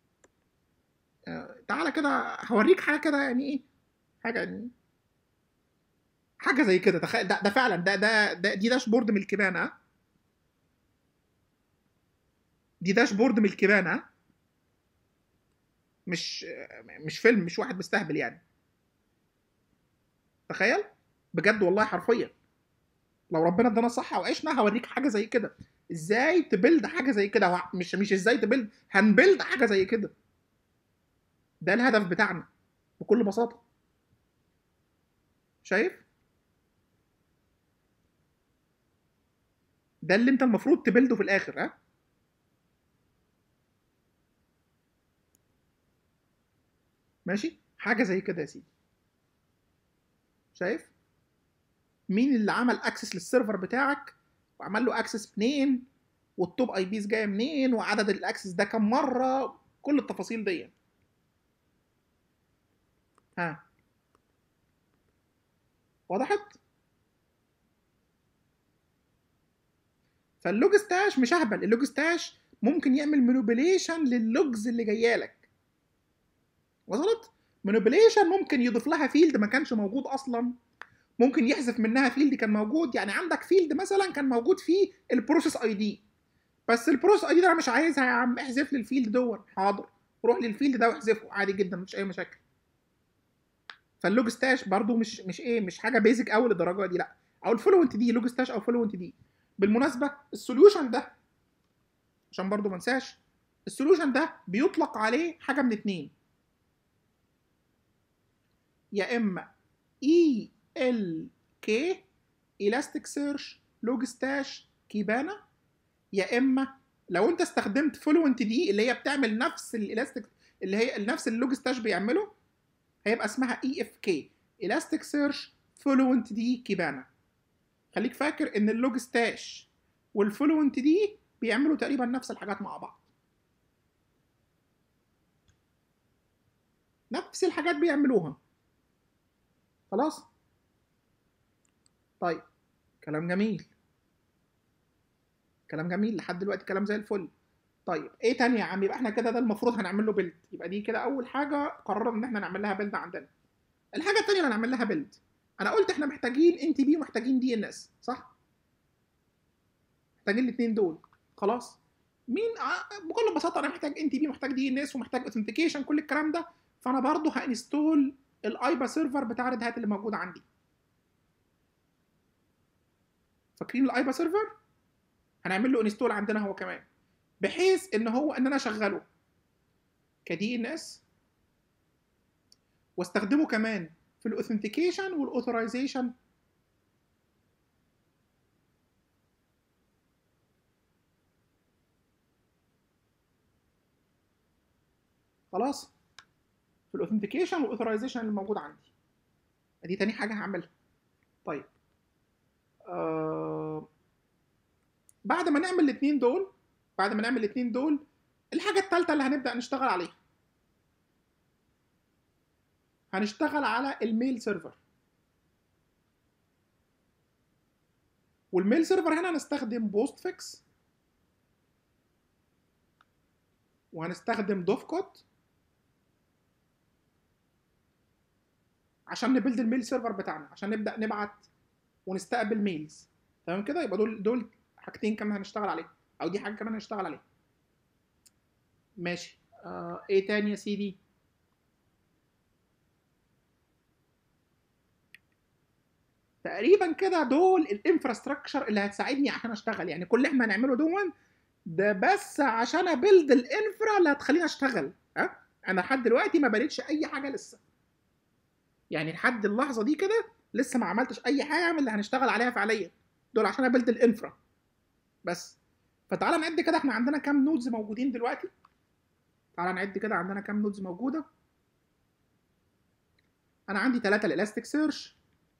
[SPEAKER 2] آه تعالى كده هوريك حاجه كده يعني ايه حاجه يعني حاجه زي كده تخيل ده, ده فعلا ده ده, ده دي داشبورد من الكيبانا دي داشبورد من الكيبانا مش مش فيلم مش واحد مستهبل يعني تخيل بجد والله حرفيا لو ربنا ادانا صحه وعشنا هوريك حاجه زي كده ازاي تبلد حاجه زي كده مش مش ازاي تبلد هنبلد حاجه زي كده ده الهدف بتاعنا بكل بساطه شايف ده اللي انت المفروض تبلده في الاخر ها ماشي حاجه زي كده يا سيدي شايف مين اللي عمل اكسس للسيرفر بتاعك وعمل له اكسس منين والتوب اي بيز جايه منين وعدد الاكسس ده كام مره كل التفاصيل دي ها وضحت فاللوج ستاش مش اهبل اللوج ستاش ممكن يعمل مانيبيوليشن لللوجز اللي جايه لك وصلت مانيبيوليشن ممكن يضيف لها فيلد ما كانش موجود اصلا ممكن يحذف منها فيلد كان موجود يعني عندك فيلد مثلا كان موجود فيه البروسيس اي دي بس البروسيس اي دي ده انا مش عايزها يا عم احذف لي الفيلد دون حاضر روح للفيلد ده واحذفه عادي جدا مفيش اي مشاكل فاللوج ستاش برضو مش مش ايه مش حاجه بيزك قوي للدرجه دي لا او الفلوينت دي لوج ستاش او فلوينت دي بالمناسبه السوليوشن ده عشان برضو ما انساش السولوشن ده بيطلق عليه حاجه من اتنين يا اما اي ال كي الاستيك سيرش لوج ستاش كيبانا يا اما لو انت استخدمت فلوينت دي اللي هي بتعمل نفس الالاستيك اللي هي نفس اللوج ستاش بيعمله هيبقى اسمها اي اف كي الاستيك سيرش فلوينت دي كيبانا خليك فاكر ان اللوج ستاش والفلوينت دي بيعملوا تقريبا نفس الحاجات مع بعض نفس الحاجات بيعملوها خلاص طيب كلام جميل كلام جميل لحد دلوقتي كلام زي الفل طيب ايه تاني يا عم يبقى احنا كده ده المفروض هنعمل له بيلد يبقى دي كده اول حاجه قررنا ان احنا نعمل لها بيلد عندنا الحاجه التانيه اللي هنعمل لها بيلد انا قلت احنا محتاجين ان تي بي ومحتاجين دي ان اس صح محتاجين الاثنين دول خلاص مين بكل بساطه انا محتاج ان تي بي محتاج دي ان اس ومحتاج اوثنتيكيشن كل الكلام ده فانا برضو هانستول الايبا سيرفر بتاع ريد هات اللي موجود عندي فاكرين الايبا سيرفر هنعمل له انستول عندنا هو كمان بحيث ان هو ان انا اشغله كدي ان اس واستخدمه كمان في الاوثنتيكيشن والاوثرايزيشن خلاص في الاوثنتيكيشن والاوثرايزيشن اللي موجود عندي دي تاني حاجه هعملها طيب آه بعد ما نعمل الاثنين دول بعد ما نعمل الاثنين دول الحاجه الثالثه اللي هنبدا نشتغل عليها هنشتغل على الميل سيرفر والميل سيرفر هنا هنستخدم بوست فيكس وهنستخدم دوفكوت عشان نبلد الميل سيرفر بتاعنا عشان نبدا نبعت ونستقبل ميلز تمام كده يبقى دول دول حاجتين كمان هنشتغل عليهم او دي حاجه كمان هنشتغل عليها ماشي آه ايه تاني يا سيدي تقريبا كده دول الانفراستراكشر اللي هتساعدني عشان اشتغل يعني كل اللي احنا هنعمله دون ده بس عشان ابيلد الانفرا اللي هتخليني اشتغل ها انا لحد دلوقتي ما بنيتش اي حاجه لسه يعني لحد اللحظه دي كده لسه ما عملتش اي حاجه من اللي هنشتغل عليها فعليا دول عشان ابيلد الانفرا بس فتعالى نعد كده احنا عندنا كام نودز موجودين دلوقتي تعالى نعد كده عندنا كام نودز موجوده انا عندي ثلاثة الالاستيك سيرش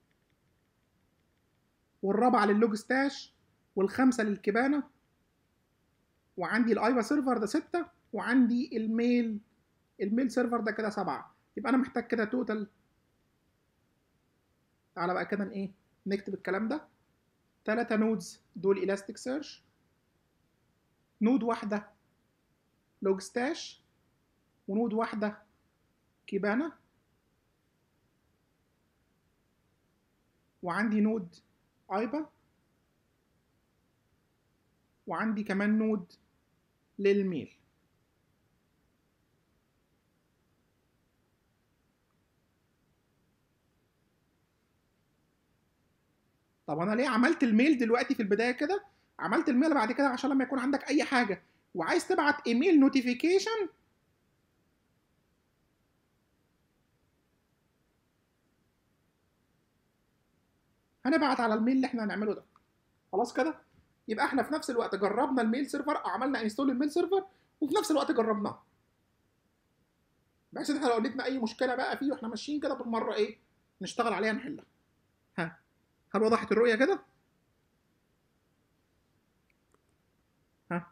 [SPEAKER 2] والرابعه للوج ستاش والخمسه للكبانه وعندي الايفا سيرفر ده ستة وعندي الميل الميل سيرفر ده كده سبعة يبقى انا محتاج كده توتال تعالى بقى كده ايه نكتب الكلام ده ثلاثة نودز دول الاستيك سيرش نود واحدة لوج ستاش ونود واحدة كيبانا وعندي نود ايبا وعندي كمان نود للميل طب انا ليه عملت الميل دلوقتي في البدايه كده عملت الميل بعد كده عشان لما يكون عندك اي حاجه وعايز تبعت ايميل نوتيفيكيشن هنبعت على الميل اللي احنا هنعمله ده خلاص كده يبقى احنا في نفس الوقت جربنا الميل سيرفر او عملنا انستول الميل سيرفر وفي نفس الوقت جربناه بحيث ان احنا لو قابلتنا اي مشكله بقى فيه واحنا ماشيين كده بالمره ايه نشتغل عليها نحلها ها هل وضحت الرؤيه كده ها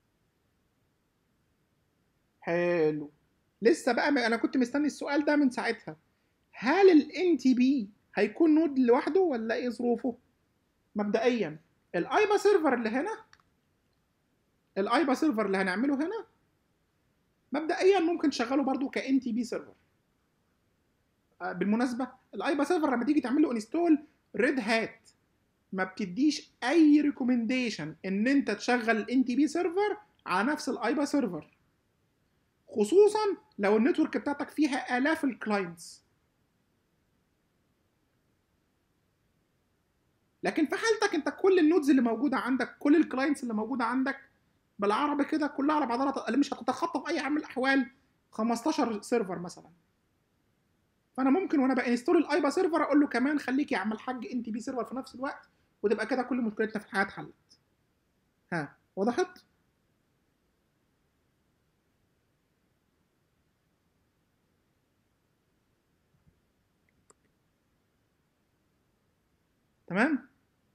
[SPEAKER 2] حلو لسه بقى انا كنت مستني السؤال ده من ساعتها هل الان تي بي هيكون نود لوحده ولا ايه ظروفه مبدئيا الايبا سيرفر اللي هنا الايبا سيرفر اللي هنعمله هنا مبدئيا ممكن تشغله برضو كان تي بي سيرفر بالمناسبه الايبا سيرفر لما تيجي تعمل له انستول ريد هات ما بتديش اي ريكومنديشن ان انت تشغل الان تي بي سيرفر على نفس الايبا سيرفر خصوصا لو النتورك بتاعتك فيها الاف الكلاينتس لكن في حالتك انت كل النودز اللي موجوده عندك كل الكلاينتس اللي موجوده عندك بالعربي كده كلها على بعضها اللي مش هتتخطى في اي حال من الاحوال 15 سيرفر مثلا فانا ممكن وانا بانستول الايبا سيرفر اقول له كمان خليك يا عم الحاج انت بي سيرفر في نفس الوقت وتبقى كده كل مشكلتنا في الحياه اتحلت ها وضحت تمام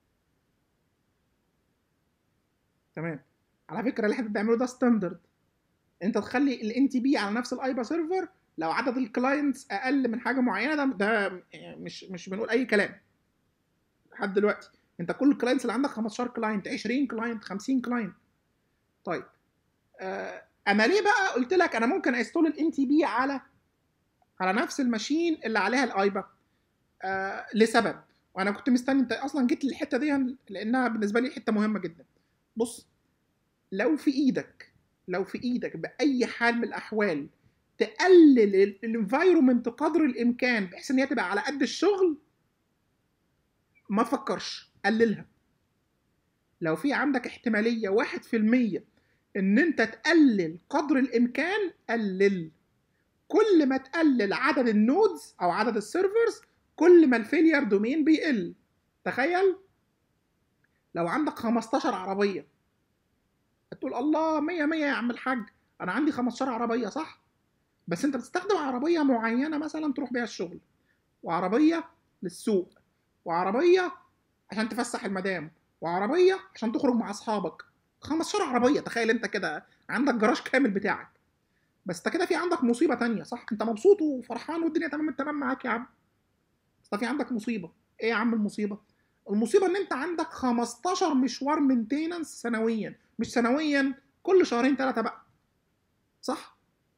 [SPEAKER 2] تمام على فكره اللي احنا بنعمله ده ستاندرد انت تخلي الان تي بي على نفس الايبا سيرفر لو عدد الكلاينتس اقل من حاجه معينه ده ده مش مش بنقول اي كلام لحد دلوقتي انت كل الكلاينتس اللي عندك 15 كلاينت 20 كلاينت 50 كلاينت طيب آه انا ليه بقى قلت لك انا ممكن انستول الان تي بي على على نفس الماشين اللي عليها الايبا آه لسبب وانا كنت مستني انت اصلا جيت للحته دي لانها بالنسبه لي حته مهمه جدا بص لو في ايدك لو في ايدك باي حال من الاحوال تقلل الانفايرمنت قدر الامكان بحيث ان هي تبقى على قد الشغل ما فكرش قللها لو في عندك احتماليه واحد في المية ان انت تقلل قدر الامكان قلل كل ما تقلل عدد النودز او عدد السيرفرز كل ما الفيلير دومين بيقل تخيل لو عندك 15 عربيه هتقول الله 100 100 يا عم الحاج انا عندي 15 عربيه صح بس انت بتستخدم عربيه معينه مثلا تروح بيها الشغل وعربيه للسوق وعربيه عشان تفسح المدام وعربيه عشان تخرج مع اصحابك 15 عربيه تخيل انت كده عندك جراج كامل بتاعك بس انت كده في عندك مصيبه تانية صح انت مبسوط وفرحان والدنيا تمام التمام معاك يا عم بس في عندك مصيبه ايه يا عم المصيبه المصيبه ان انت عندك 15 مشوار مينتيننس سنويا مش سنويا كل شهرين ثلاثه بقى صح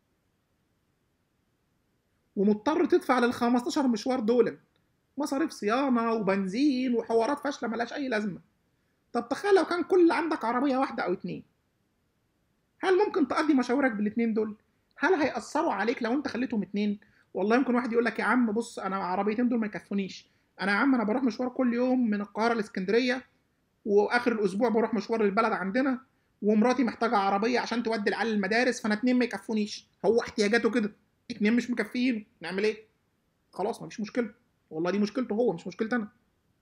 [SPEAKER 2] ومضطر تدفع لل 15 مشوار دول مصاريف صيانه وبنزين وحوارات فاشله ملهاش اي لازمه طب تخيل لو كان كل عندك عربيه واحده او اتنين هل ممكن تقضي مشاورك بالاتنين دول هل هيأثروا عليك لو انت خليتهم اتنين والله يمكن واحد يقول لك يا عم بص انا عربيتين دول ما يكفونيش انا يا عم انا بروح مشوار كل يوم من القاهره لاسكندريه واخر الاسبوع بروح مشوار للبلد عندنا ومراتي محتاجه عربيه عشان تودي العيال المدارس فانا اتنين ما يكفونيش هو احتياجاته كده اتنين مش مكفيين نعمل ايه خلاص مفيش مشكله والله دي مشكلته هو مش مشكلتي انا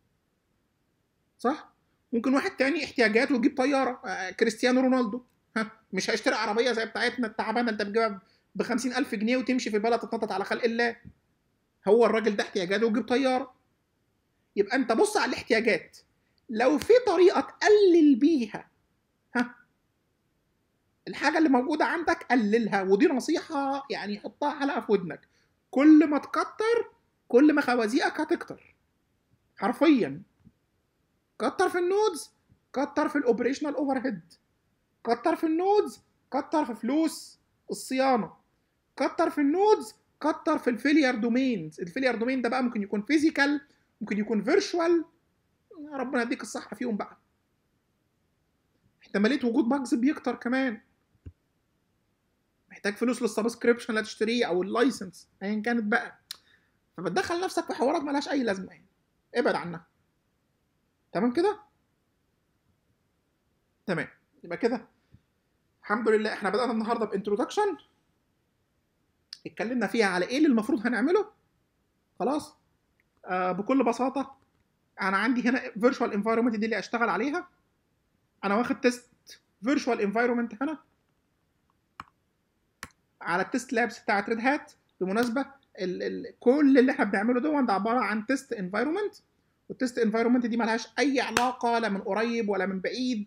[SPEAKER 2] صح ممكن واحد تاني احتياجاته يجيب طياره آه كريستيانو رونالدو ها مش هيشتري عربيه زي بتاعتنا التعبانه انت بتجيبها ب 50000 جنيه وتمشي في البلد تتنطط على خلق الله هو الراجل ده احتياجاته يجيب طياره يبقى انت بص على الاحتياجات لو في طريقه تقلل بيها ها الحاجه اللي موجوده عندك قللها ودي نصيحه يعني حطها حلقه في ودنك كل ما تكتر كل ما خوازيقك هتكتر حرفيا كتر في النودز كتر في الاوبريشنال اوفر هيد كتر في النودز كتر في فلوس الصيانه كتر في النودز كتر في الفيلير دومينز الفيلير دومين ده بقى ممكن يكون فيزيكال ممكن يكون فيرتشوال ربنا يديك الصحه فيهم بقى احتماليه وجود باجز بيكتر كمان محتاج فلوس للسبسكريبشن اللي هتشتريه او اللايسنس ايا كانت بقى فبتدخل نفسك في حوارات ملهاش اي لازمه يعني ابعد عنها تمام كده تمام يبقى كده الحمد لله احنا بدأنا النهارده بانترودكشن اتكلمنا فيها على ايه اللي المفروض هنعمله خلاص آه بكل بساطه انا عندي هنا فيرتشوال انفايرمنت دي اللي اشتغل عليها انا واخد تيست فيرتشوال انفايرمنت هنا على التيست لابس بتاعت ريد هات بالمناسبه ال ال كل اللي احنا بنعمله ده ده عباره عن تيست انفايرمنت والتيست انفايرمنت دي ملهاش اي علاقه لا من قريب ولا من بعيد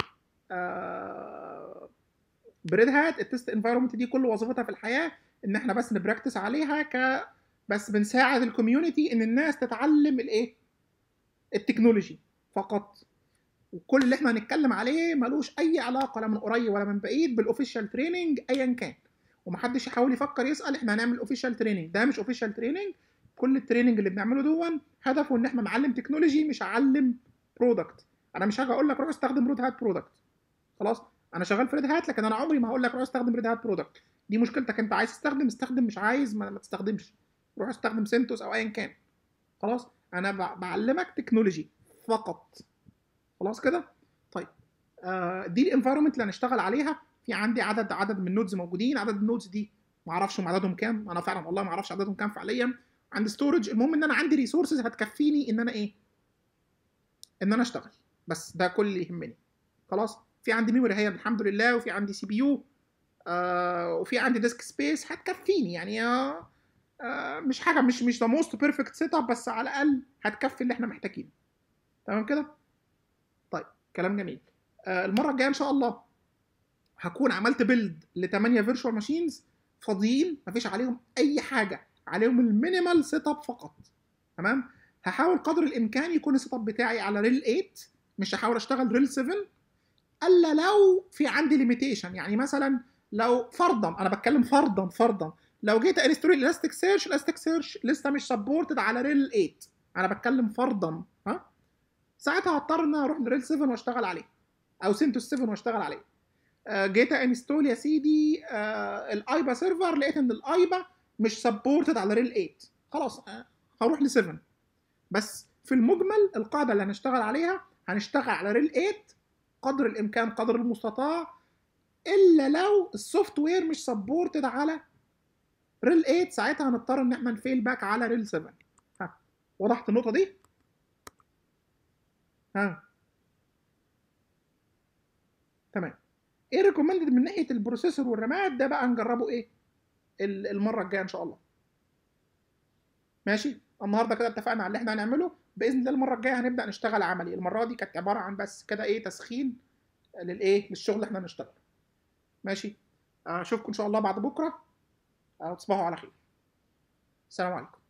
[SPEAKER 2] آه بريد هات التيست انفايرمنت دي كل وظيفتها في الحياه ان احنا بس نبراكتس عليها ك بس بنساعد الكوميونتي ان الناس تتعلم الايه التكنولوجي فقط وكل اللي احنا هنتكلم عليه ملوش اي علاقه لا من قريب ولا من بعيد بالاوفيشال تريننج ايا كان ومحدش يحاول يفكر يسال احنا هنعمل اوفيشال تريننج ده مش اوفيشال تريننج كل التريننج اللي بنعمله دون هدفه ان احنا نعلم تكنولوجي مش اعلم برودكت انا مش هاجي اقول لك روح استخدم ريد هات برودكت خلاص انا شغال في ريد هات لكن انا عمري ما هقول لك روح استخدم ريد هات برودكت دي مشكلتك انت عايز تستخدم استخدم مش عايز ما, ما تستخدمش روح استخدم سنتوس او ايا كان خلاص انا بعلمك تكنولوجي فقط خلاص كده طيب آه، دي الانفايرمنت اللي هنشتغل عليها في عندي عدد عدد من النودز موجودين عدد النودز دي ما اعرفش هم عددهم كام انا فعلا والله ما اعرفش عددهم كام فعليا عندي ستورج المهم ان انا عندي ريسورسز هتكفيني ان انا ايه ان انا اشتغل بس ده كل اللي يهمني خلاص في عندي ميموري هي الحمد لله وفي عندي سي بي يو آه وفي عندي ديسك سبيس هتكفيني يعني آه آه مش حاجه مش مش ذا موست بيرفكت سيت اب بس على الاقل هتكفي اللي احنا محتاجينه تمام كده طيب كلام جميل آه المره الجايه ان شاء الله هكون عملت بيلد ل 8 فيرتشوال ماشينز فاضيين مفيش عليهم اي حاجه عليهم المينيمال سيت اب فقط تمام هحاول قدر الامكان يكون السيت اب بتاعي على ريل 8 مش هحاول اشتغل ريل 7 الا لو في عندي ليميتيشن يعني مثلا لو فرضا انا بتكلم فرضا فرضا لو جيت انستول الاستيك سيرش الاستيك سيرش لسه مش سبورتد على ريل 8 انا بتكلم فرضا ها ساعتها هضطر ان انا اروح لريل 7 واشتغل عليه او سنتوس 7 واشتغل عليه آه، جيت انستول يا سيدي آه، الايبا سيرفر لقيت ان الايبا مش سبورتد على ريل 8 خلاص آه، هروح ل 7 بس في المجمل القاعده اللي هنشتغل عليها هنشتغل على ريل 8 قدر الامكان قدر المستطاع الا لو السوفت وير مش سبورتد على ريل 8 ساعتها هنضطر ان احنا نفيل باك على ريل 7 ها وضحت النقطه دي ها تمام ايه ريكومندد من ناحيه البروسيسور والرامات ده بقى نجربه ايه ال- المره الجايه ان شاء الله ماشي النهارده كده اتفقنا على اللي احنا هنعمله باذن الله المره الجايه هنبدا نشتغل عملي المره دي كانت عباره عن بس كده ايه تسخين للايه للشغل اللي احنا هنشتغله ماشي اشوفكم ان شاء الله بعد بكره آه، تصبحوا على خير السلام عليكم